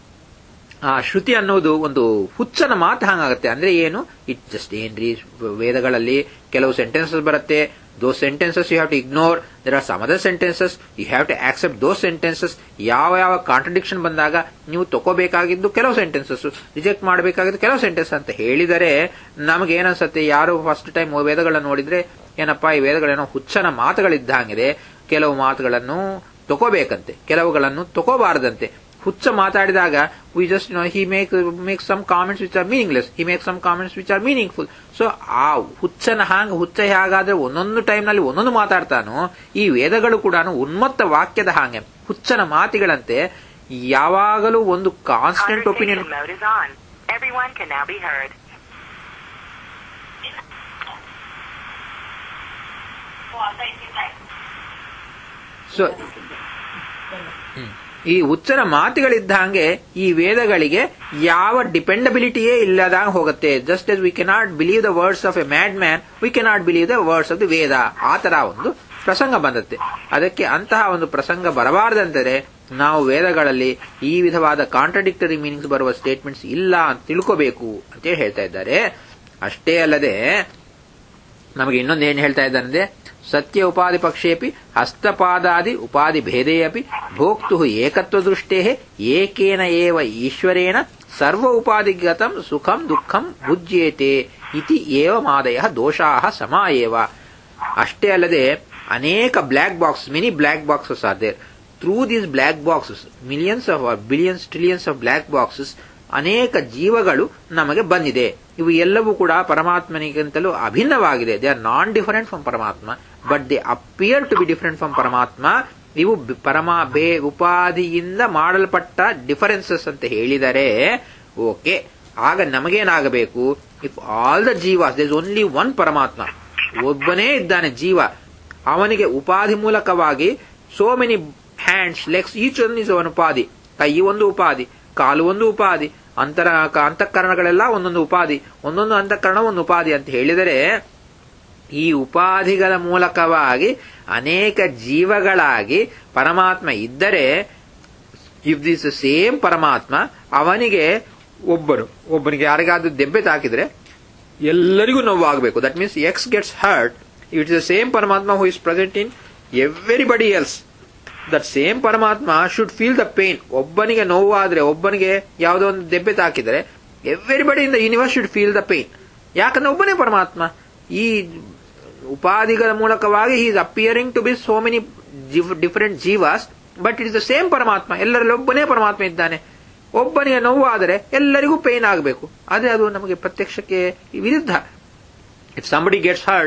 ಆ ಶ್ರುತಿ ಅನ್ನೋದು ಒಂದು ಹುಚ್ಚನ ಮಾತು ಹಂಗಾಗುತ್ತೆ ಅಂದ್ರೆ ಏನು ಇಟ್ ಜಸ್ಟ್ ಏನ್ರಿ ವೇದಗಳಲ್ಲಿ ಕೆಲವು ಸೆಂಟೆನ್ಸಸ್ ಬರುತ್ತೆ those sentences you have to ignore there are some other sentences you have to accept those sentences ಯಾವ ಯಾವ ಕಾಂಟ್ರಡಿಕ್ಷನ್ ಬಂದಾಗ ನೀವು ತಗೋಬೇಕಾಗಿದ್ದು ಕೆಲವು ಸೆಂಟೆನ್ಸಸ್ ರಿಜೆಕ್ಟ್ ಮಾಡಬೇಕಾಗಿದ್ದು ಕೆಲವು ಸೆಂಟೆನ್ಸ್ ಅಂತ ಹೇಳಿದರೆ ನಮಗೆ ಏನನ್ಸುತ್ತೆ ಯಾರು ಫಸ್ಟ್ ಟೈಮ್ ವೇದಗಳನ್ನ ನೋಡಿದ್ರೆ ಏನಪ್ಪಾ ಈ ವೇದಗಳೇನೋ ಹುಚ್ಚನ ಮಾತುಗಳಿದ್ದಂಗಿದೆ ಕೆಲವು ಮಾತುಗಳನ್ನು ತಗೋಬೇಕಂತೆ ಕೆಲವುಗಳನ್ನು ತಗೋಬಾರದಂತೆ ಹುಚ್ಚ ಮಾತಾಡಿದಾಗ we just know he make make some comments which are meaningless he make some comments which are meaningful so ಆ ಹುಚ್ಚನ ಹಾಂಗ ಹುಚ್ಚ ಹೇಗಾದ್ರೆ ಒಂದೊಂದು ಟೈಮ್ ನಲ್ಲಿ ಒಂದೊಂದು ಮಾತಾಡ್ತಾನೋ ಈ ವೇದಗಳು ಕೂಡ ಉನ್ಮತ್ತ ವಾಕ್ಯದ ಹಾಗೆ ಹುಚ್ಚನ ಮಾತಿಗಳಂತೆ ಯಾವಾಗಲೂ ಒಂದು constant opinion Conversation mode is on. Everyone can now be heard. So ಈ ಹುಚ್ಚನ ಮಾತುಗಳಿದ್ದ ಹಾಗೆ ಈ ವೇದಗಳಿಗೆ ಯಾವ ಡಿಪೆಂಡಬಿಲಿಟಿಯೇ ಇಲ್ಲದಾಗ ಹೋಗುತ್ತೆ just as we cannot believe the words of a mad man we cannot believe the words of the Veda ಆ ತರ ಒಂದು ಪ್ರಸಂಗ ಬಂದತ್ತೆ ಅದಕ್ಕೆ ಅಂತಹ ಒಂದು ಪ್ರಸಂಗ ಬರಬಾರದಂದರೆ ನಾವು ವೇದಗಳಲ್ಲಿ ಈ ವಿಧವಾದ ಕಾಂಟ್ರಡಿಕ್ಟರಿ ಮೀನಿಂಗ್ಸ್ ಬರುವ ಸ್ಟೇಟ್ಮೆಂಟ್ಸ್ ಇಲ್ಲ ಅಂತ ತಿಳ್ಕೋಬೇಕು ಅಂತೇಳಿ ಹೇಳ್ತಾ ಇದ್ದಾರೆ ಅಷ್ಟೇ ಅಲ್ಲದೆ ನಮಗೆ ಇನ್ನೊಂದು ಏನು ಹೇಳ್ತಾ ಇದ್ದಾನೆ ಸತ್ಯ ಉಪಾಧಿ ಪಕ್ಷೇಪಿ ಹಸ್ತಪಾದಾದಿ ಉಪಾಧಿ ಭೇದೇ ಅಪಿ ಭೋಕ್ತು ಏಕತ್ವ ದೃಷ್ಟೇ ಏಕೇನ ಏವ ಈಶ್ವರೇಣ ಸರ್ವ ಉಪಾಧಿಗತಂ ಸುಖಂ ದುಃಖಂ ಭುಜ್ಯೇತೆ ಇತಿ ಏವ ಮಾದಯ ದೋಷಾ ಸಮ ಏವ ಅಷ್ಟೇ ಅಲ್ಲದೆ ಅನೇಕ black box mini black boxes are there through these black boxes millions of billions trillions of black boxes ಅನೇಕ ಜೀವಗಳು ನಮಗೆ ಬಂದಿದೆ ಇವು ಎಲ್ಲವೂ ಕೂಡ ಪರಮಾತ್ಮನಿಗಿಂತಲೂ ಅಭಿನ್ನವಾಗಿದೆ they are non different from ಪರಮಾತ್ಮ but they appear to be different from Paramatma ಇವು ಬಿ- ಪರಮ ಬೇ ಉಪಾಧಿಯಿಂದ ಮಾಡಲ್ಪಟ್ಟ ಡಿಫರೆನ್ಸಸ್ ಅಂತ ಹೇಳಿದರೆ ಓಕೆ ಆಗ ನಮಗೇನಾಗಬೇಕು if all the jivas these only one Paramatma ಒಬ್ಬನೇ ಇದ್ದಾನೆ ಜೀವ ಅವನಿಗೆ ಉಪಾಧಿ ಮೂಲಕವಾಗಿ so many hands legs each one is one upadhi ಕೈ ಒಂದು ಉಪಾಧಿ ಕಾಲು ಒಂದು ಉಪಾಧಿ ಅಂತರ ಅಂತಃಕರಣಗಳೆಲ್ಲ ಒಂದೊಂದು ಉಪಾಧಿ ಒಂದೊಂದು ಅಂತಃಕರಣ ಒಂದು ಉಪಾಧಿ ಅಂತ ಹೇಳಿದರೆ ಈ ಉಪಾಧಿಗಳ ಮೂಲಕವಾಗಿ ಅನೇಕ ಜೀವಗಳಾಗಿ ಪರಮಾತ್ಮ ಇದ್ದರೆ ಇಫ್ ದಿಸ್ ಸೇಮ್ ಪರಮಾತ್ಮ ಅವನಿಗೆ ಒಬ್ಬರು ಒಬ್ಬನಿಗೆ ಯಾರಿಗಾದ್ರೂ ದೆಬ್ಬೆ ತಾಕಿದ್ರೆ ಎಲ್ಲರಿಗೂ ನೋವಾಗಬೇಕು that means X gets hurt it's the same Paramatma who is present in everybody else that same Paramatma should feel the pain ಒಬ್ಬನಿಗೆ ನೋವಾದ್ರೆ ಒಬ್ಬನಿಗೆ ಯಾವುದೋ ಒಂದು ದೆಬ್ಬೆ ತಾಕಿದರೆ everybody in the universe should feel the pain ಯಾಕಂದ್ರೆ ಒಬ್ಬನೇ ಪರಮಾತ್ಮ ಈ ಉಪಾಧಿಗಳ ಮೂಲಕವಾಗಿ he is appearing to be so many different jivas but it is the same Paramatma ಎಲ್ಲರಲ್ಲಿ ಒಬ್ಬನೇ ಪರಮಾತ್ಮ ಇದ್ದಾನೆ ಒಬ್ಬನಿಗೆ ನೋವಾದರೆ ಎಲ್ಲರಿಗೂ ಪೇನ್ ಆಗಬೇಕು ಅದೇ ಅದು ನಮಗೆ ಪ್ರತ್ಯಕ್ಷಕ್ಕೆ ವಿರುದ್ಧ if somebody gets hurt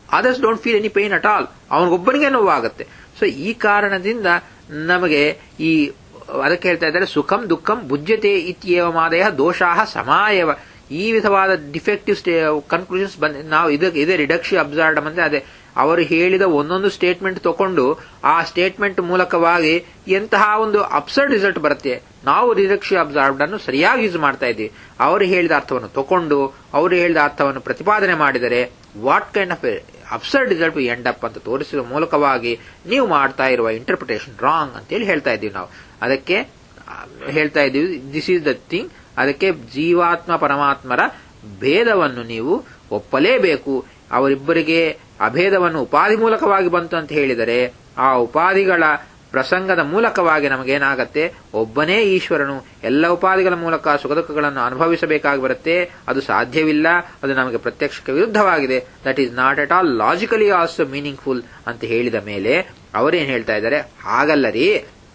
others don't feel any pain at all ಅವನಿಗೊಬ್ಬನಿಗೆ ನೋವಾಗುತ್ತೆ ಸೊ ಈ ಕಾರಣದಿಂದ ನಮಗೆ ಈ ಅದಕ್ಕೆ ಹೇಳ್ತಾ ಇದ್ದಾರೆ ಸುಖಂ ದುಃಖಂ ಭುಜ್ಯತೆ ಇತ್ಯೇವಮಾದಯ ದೋಷಾಹ ಸಮಾಯವ ಈ ವಿಧವಾದ ಡಿಫೆಕ್ಟಿವ್ ಸ್ಟೇ ಕನ್ಕ್ಲೂಷನ್ಸ್ ಬಂದ ನಾವು ಇದಕ್ಕೆ ಇದೇ ರಿಡಕ್ಷಿ ಅಬ್ಸರ್ಡ್ ಅಂದ್ರೆ ಅದೇ ಅವರು ಹೇಳಿದ ಒಂದೊಂದು ಸ್ಟೇಟ್ಮೆಂಟ್ ತಕೊಂಡು ಆ ಸ್ಟೇಟ್ಮೆಂಟ್ ಮೂಲಕವಾಗಿ ಎಂತಹ ಒಂದು ಅಬ್ಸರ್ಡ್ ರಿಸಲ್ಟ್ ಬರುತ್ತೆ ನಾವು ರಿಡಕ್ಷಿ ಅಬ್ಸರ್ವ್ಡ್ ಅನ್ನು ಸರಿಯಾಗಿ ಯೂಸ್ ಮಾಡ್ತಾ ಇದ್ದೀವಿ ಅವರು ಹೇಳಿದ ಅರ್ಥವನ್ನು ತಕೊಂಡು ಅವರು ಹೇಳಿದ ಅರ್ಥವನ್ನು ಪ್ರತಿಪಾದನೆ ಮಾಡಿದರೆ what kind of absurd result end up ಅಂತ ತೋರಿಸುವ ಮೂಲಕವಾಗಿ ನೀವು ಮಾಡ್ತಾ ಇರುವ ಇಂಟರ್ಪ್ರಿಟೇಷನ್ ರಾಂಗ್ ಅಂತೇಳಿ ಹೇಳ್ತಾ ಇದ್ದೀವಿ ನಾವು ಅದಕ್ಕೆ ಆ, ಹೇಳ್ತಾ ಇದ್ದೀವಿ ದಿಸ್ ಈಸ್ ದ ಥಿಂಗ್ ಅದಕ್ಕೆ ಜೀವಾತ್ಮ ಪರಮಾತ್ಮರ ಭೇದವನ್ನು ನೀವು ಒಪ್ಪಲೇಬೇಕು ಅವರಿಬ್ಬರಿಗೆ ಅಭೇದವನ್ನು ಉಪಾಧಿ ಮೂಲಕವಾಗಿ ಬಂತು ಅಂತ ಹೇಳಿದರೆ ಆ ಉಪಾಧಿಗಳ ಪ್ರಸಂಗದ ಮೂಲಕವಾಗಿ ನಮಗೇನಾಗತ್ತೆ ಒಬ್ಬನೇ ಈಶ್ವರನು ಎಲ್ಲ ಉಪಾಧಿಗಳ ಮೂಲಕ ಸುಖ ದುಃಖಗಳನ್ನು ಅನುಭವಿಸಬೇಕಾಗಿ ಬರುತ್ತೆ ಅದು ಸಾಧ್ಯವಿಲ್ಲ ಅದು ನಮಗೆ ಪ್ರತ್ಯಕ್ಷಕ್ಕೆ ವಿರುದ್ಧವಾಗಿದೆ that is not at all logically also meaningful ಅಂತ ಹೇಳಿದ ಮೇಲೆ ಅವರೇನ್ ಹೇಳ್ತಾ ಇದ್ದಾರೆ ಹಾಗಲ್ಲ ರೀ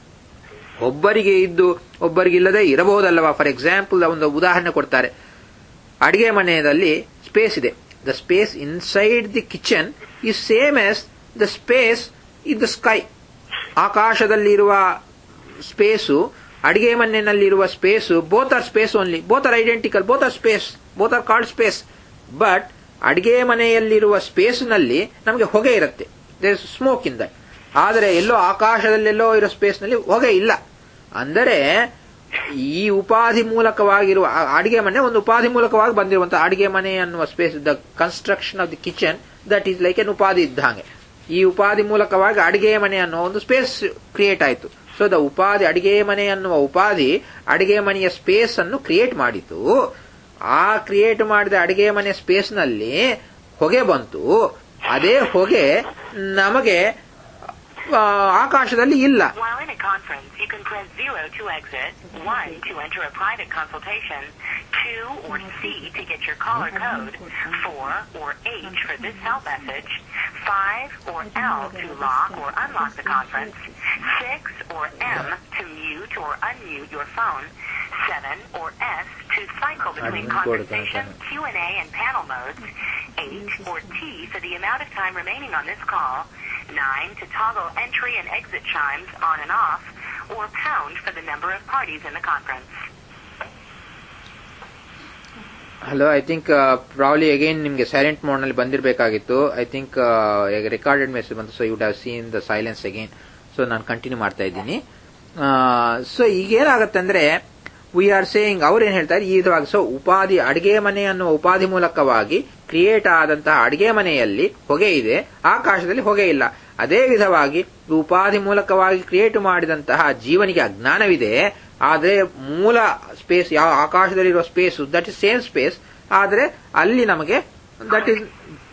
ಒಬ್ಬರಿಗೆ ಇದ್ದು ಒಬ್ಬರಿಗೆ ಇಲ್ಲದೆ ಇರಬಹುದಲ್ಲವಾ ಫಾರ್ ಎಕ್ಸಾಂಪಲ್ ಒಂದು ಉದಾಹರಣೆ ಕೊಡ್ತಾರೆ ಅಡಿಗೆ ಮನೆಯಲ್ಲಿ ಸ್ಪೇಸ್ ಇದೆ the space inside the kitchen is same as the space in the sky ಆಕಾಶದಲ್ಲಿರುವ ಸ್ಪೇಸು ಅಡಿಗೆ ಮನೆಯಲ್ಲಿರುವ space both are space only both are identical both are space both are called space but ಅಡಿಗೆ ಮನೆಯಲ್ಲಿರುವ ಸ್ಪೇಸ್ನಲ್ಲಿ ನಮಗೆ ಹೊಗೆ ಇರುತ್ತೆ smoke in that ಆದರೆ ಎಲ್ಲೋ ಆಕಾಶದಲ್ಲೆಲ್ಲೋ ಇರೋ ಸ್ಪೇಸ್ನಲ್ಲಿ ಹೊಗೆ ಇಲ್ಲ ಅಂದರೆ ಈ ಉಪಾಧಿ ಮೂಲಕವಾಗಿರುವ ಆ ಅಡಿಗೆ ಮನೆ ಒಂದು ಉಪಾಧಿ ಮೂಲಕವಾಗಿ ಬಂದಿರುವಂತಹ ಅಡಿಗೆ ಮನೆ ಅನ್ನುವ space the construction of the kitchen that is like an upadhi ಇದ್ದಂಗೆ ಈ ಉಪಾಧಿ ಮೂಲಕವಾಗಿ ಅಡಿಗೆ ಮನೆ ಅನ್ನುವ ಒಂದು ಸ್ಪೇಸ್ ಕ್ರಿಯೇಟ್ ಆಯಿತು ಸೊ ದ ಉಪಾಧಿ ಅಡಿಗೆ ಮನೆ ಅನ್ನುವ ಉಪಾಧಿ ಅಡಿಗೆ ಮನೆಯ ಸ್ಪೇಸ್ ಅನ್ನು ಕ್ರಿಯೇಟ್ ಮಾಡಿತು ಆ ಕ್ರಿಯೇಟ್ ಮಾಡಿದ ಅಡಿಗೆ ಮನೆ ಸ್ಪೇಸ್ನಲ್ಲಿ ಹೊಗೆ ಬಂತು ಅದೇ ಹೊಗೆ ನಮಗೆ ಆ, ಆಕಾಶದಲ್ಲಿ ಇಲ್ಲ While in a conference, you can press 0 to exit, 1 to enter a private consultation, 2 or C to get your caller code, 4 or H for this help message, 5 or L to lock or unlock the conference, 6 or M to mute or unmute your phone, 7 or S to cycle between Admin code conversation, Q&A, and panel modes, 8 or T for the amount of time remaining on this call, 9 to toggle entry and exit chimes on and off, or pound for the number of parties in the conference. Hello I think probably again ನಿಮಗೆ silent mode ನಲ್ಲಿ ಬಂದಿರಬೇಕಾಗಿತ್ತು I think recorded message ಬಂತು so you have seen the silence again so ನಾನು continue ಮಾಡ್ತಾ ಇದ್ದೀನಿ so ಈಗ ಏನಾಗುತ್ತೆ ಅಂದ್ರೆ ವಿ ಆರ್ ಸೇಯಿಂಗ್ ಅವ್ರು ಏನ್ ಹೇಳ್ತಾರೆ ಈ ವಿಧವಾಗಿ ಸೊ ಉಪಾಧಿ ಅಡಿಗೆ ಮನೆ ಅನ್ನುವ ಉಪಾಧಿ ಮೂಲಕವಾಗಿ ಕ್ರಿಯೇಟ್ ಆದಂತಹ ಅಡಿಗೆ ಮನೆಯಲ್ಲಿ ಹೊಗೆ ಇದೆ ಆಕಾಶದಲ್ಲಿ ಹೊಗೆ ಇಲ್ಲ ಅದೇ ವಿಧವಾಗಿ ಉಪಾಧಿ ಮೂಲಕವಾಗಿ ಕ್ರಿಯೇಟ್ ಮಾಡಿದಂತಹ ಜೀವನಿಗೆ ಅಜ್ಞಾನವಿದೆ ಆದರೆ ಮೂಲ ಸ್ಪೇಸ್ ಯಾವ ಆಕಾಶದಲ್ಲಿರುವ space that is same space ಆದರೆ ಅಲ್ಲಿ ನಮಗೆ that is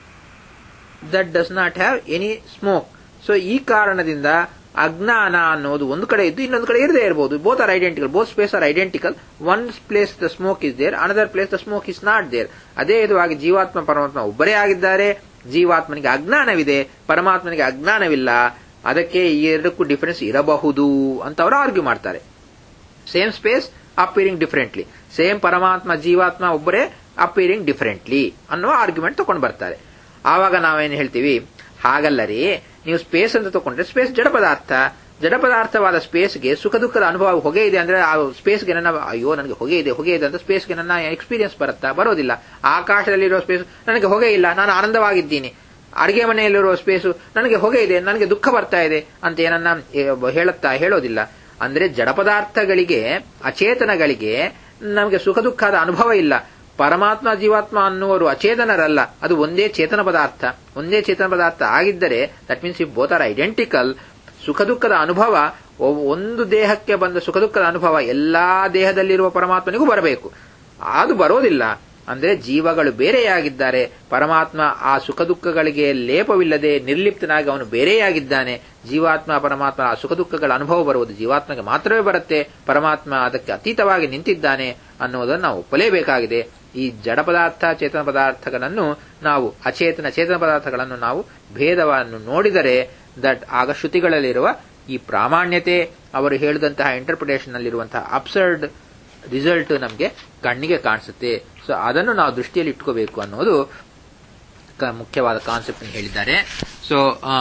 that does not have any smoke so ಈ ಕಾರಣದಿಂದ ಅಜ್ಞಾನ ಅನ್ನೋದು ಒಂದು ಕಡೆ ಇದ್ದು ಇನ್ನೊಂದು ಕಡೆ ಇರದೇ ಇರಬಹುದು both are identical both space are identical one place the smoke is there another place the smoke is not there ಅದೇ ವಿಧವಾಗಿ ಜೀವಾತ್ಮ ಪರಮಾತ್ಮ ಒಬ್ಬರೇ ಆಗಿದ್ದಾರೆ ಜೀವಾತ್ಮನಿಗೆ ಅಜ್ಞಾನವಿದೆ ಪರಮಾತ್ಮನಿಗೆ ಅಜ್ಞಾನವಿಲ್ಲ ಅದಕ್ಕೆ ಈ ಎರಡಕ್ಕೂ ಡಿಫರೆನ್ಸ್ ಇರಬಹುದು ಅಂತ ಅವರು ಆರ್ಗ್ಯೂ ಮಾಡ್ತಾರೆ same space appearing differently same Paramatma ಜೀವಾತ್ಮ ಒಬ್ಬರೇ ಅಪಿಯರಿಂಗ್ ಡಿಫರೆಂಟ್ಲಿ ಅನ್ನೋ ಆರ್ಗ್ಯುಮೆಂಟ್ ತಗೊಂಡು ಬರ್ತಾರೆ ಆವಾಗ ನಾವೇನು ಹೇಳ್ತೀವಿ ಹಾಗಲ್ಲ ರೀ ನೀವು ಸ್ಪೇಸ್ ಅಂತ ತಗೊಂಡ್ರೆ ಸ್ಪೇಸ್ ಜಡ ಪದಾರ್ಥ ಜಡ ಪದಾರ್ಥವಾದ ಸ್ಪೇಸ್ಗೆ ಸುಖ ದುಃಖದ ಅನುಭವ ಹೊಗೆ ಇದೆ ಅಂದ್ರೆ ಆ ಸ್ಪೇಸ್ಗೆ ನನ್ನ ಅಯ್ಯೋ ನನಗೆ ಹೊಗೆ ಇದೆ ಹೊಗೆ ಇದೆ ಅಂತ ಸ್ಪೇಸ್ಗೆ ನನ್ನ ಎಕ್ಸ್ಪೀರಿಯನ್ಸ್ ಬರುತ್ತಾ ಬರೋದಿಲ್ಲ ಆಕಾಶದಲ್ಲಿರೋ ಸ್ಪೇಸ್ ನನಗೆ ಹೊಗೆ ಇಲ್ಲ ನಾನು ಆನಂದವಾಗಿದ್ದೀನಿ ಅಡಿಗೆ ಮನೆಯಲ್ಲಿರುವ ಸ್ಪೇಸು ನನಗೆ ಹೊಗೆ ಇದೆ ನನಗೆ ದುಃಖ ಬರ್ತಾ ಇದೆ ಅಂತ ಏನನ್ನ ಏ- ಹೇಳುತ್ತಾ ಹೇಳೋದಿಲ್ಲ ಅಂದ್ರೆ ಜಡ ಪದಾರ್ಥಗಳಿಗೆ ಅಚೇತನಗಳಿಗೆ ನಮಗೆ ಸುಖ ದುಃಖದ ಅನುಭವ ಇಲ್ಲ ಪರಮಾತ್ಮ ಜೀವಾತ್ಮ ಅನ್ನುವರು ಅಚೇತನರಲ್ಲ ಅದು ಒಂದೇ ಚೇತನ ಪದಾರ್ಥ ಒಂದೇ ಚೇತನ ಪದಾರ್ಥ ಆಗಿದ್ದರೆ that means if both are identical ಸುಖ ದುಃಖದ ಅನುಭವ ಒ- ಒಂದು ದೇಹಕ್ಕೆ ಬಂದ ಸುಖ ದುಃಖದ ಅನುಭವ ಎಲ್ಲಾ ದೇಹದಲ್ಲಿರುವ ಪರಮಾತ್ಮನಿಗೂ ಬರಬೇಕು ಅದು ಬರೋದಿಲ್ಲ ಅಂದ್ರೆ ಜೀವಗಳು ಬೇರೆಯಾಗಿದ್ದಾರೆ ಪರಮಾತ್ಮ ಆ ಸುಖ ದುಃಖಗಳಿಗೆ ಲೇಪವಿಲ್ಲದೆ ನಿರ್ಲಿಪ್ತನಾಗಿ ಅವನು ಬೇರೆಯಾಗಿದ್ದಾನೆ ಜೀವಾತ್ಮ ಪರಮಾತ್ಮ ಆ ಸುಖ ದುಃಖಗಳ ಅನುಭವ ಬರುವುದು ಜೀವಾತ್ಮಗೆ ಮಾತ್ರವೇ ಬರುತ್ತೆ ಪರಮಾತ್ಮ ಅದಕ್ಕೆ ಅತೀತವಾಗಿ ನಿಂತಿದ್ದಾನೆ ಅನ್ನುವುದನ್ನು ನಾವು ಒಪ್ಪಲೇಬೇಕಾಗಿದೆ ಈ ಜಡ ಪದಾರ್ಥ ಚೇತನ ಪದಾರ್ಥಗಳನ್ನು ನಾವು ಅಚೇತನ ಚೇತನ ಪದಾರ್ಥಗಳನ್ನು ನಾವು ಭೇದವನ್ನು ನೋಡಿದರೆ ದಟ್ ಆಗ ಶ್ರುತಿಗಳಲ್ಲಿರುವ ಈ ಪ್ರಾಮಾಣ್ಯತೆ ಅವರು ಹೇಳಿದಂತಹ ಇಂಟರ್ಪ್ರಿಟೇಷನ್ ನಲ್ಲಿರುವಂತಹ ಅಬ್ಸರ್ಡ್ ರಿಸಲ್ಟ್ ನಮಗೆ ಕಣ್ಣಿಗೆ ಕಾಣಿಸುತ್ತೆ ಸೊ ಅದನ್ನು ನಾವು ದೃಷ್ಟಿಯಲ್ಲಿ ಇಟ್ಕೋಬೇಕು ಅನ್ನೋದು ಕ- ಮುಖ್ಯವಾದ ಕಾನ್ಸೆಪ್ಟ್ ಹೇಳಿದ್ದಾರೆ ಸೊ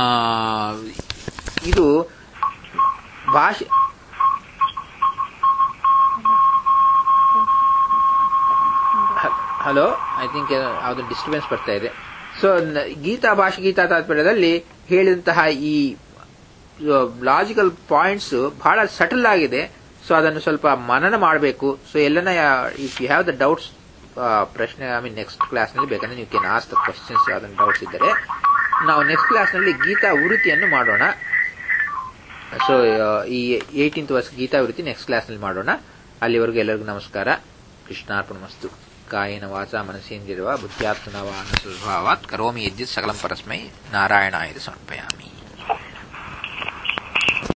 ಇದು ಭಾಷೆ ಹಲೋ ಐ ಥಿಂಕ್ ಯಾವುದು ಡಿಸ್ಟರ್ಬೆನ್ಸ್ ಬರ್ತಾ ಇದೆ ಸೊ ಗೀತಾ ಭಾಷೆ ಗೀತಾ ತಾತ್ಪರ್ಯದಲ್ಲಿ ಹೇಳಿದಂತಹ ಈ ಲಾಜಿಕಲ್ ಪಾಯಿಂಟ್ಸ್ ಬಹಳ ಸಟಲ್ ಆಗಿದೆ ಸೊ ಅದನ್ನು ಸ್ವಲ್ಪ ಮನನ ಮಾಡಬೇಕು ಸೊ ಎಲ್ಲನ if you have the doubts ಪ್ರಶ್ನೆ ಐ ಮೀನ್ ನೆಕ್ಸ್ಟ್ ಕ್ಲಾಸ್ನಲ್ಲಿ ಬೇಕಂದ್ರೆ ನೀವು ಕೆನ್ ಆಸ್ ದ ಕ್ವಶನ್ಸ್ ಅದನ್ನು ಡೌಟ್ಸ್ ಇದ್ದರೆ ನಾವು ನೆಕ್ಸ್ಟ್ ಕ್ಲಾಸ್ನಲ್ಲಿ ಗೀತಾ ವೃತ್ತಿಯನ್ನು ಮಾಡೋಣ ಸೊ ಈ ಏಯ್ಟೀನ್ತ್ ವರ್ಷ ಗೀತಾ ವೃತ್ತಿ ನೆಕ್ಸ್ಟ್ ಕ್ಲಾಸ್ನಲ್ಲಿ ಮಾಡೋಣ ಅಲ್ಲಿವರೆಗೂ ಎಲ್ಲರಿಗೂ ನಮಸ್ಕಾರ ಕೃಷ್ಣಾರ್ಪಣ ಮಸ್ತು ಕಾಯೇನ ವಾಚ ಮನಸ್ಸೇಂದಿರುವ ಬುದ್ಧ್ಯಾತ್ಮನವಾನ ಸ್ವಭಾವಾತ್ ಕರೋಮಿ ಯಜ್ಜಿತ್ ಸಕಲಂ ಪರಸ್ಮೈ ನಾರಾಯಣಾಯ ಸಮರ್ಪಯಾಮಿ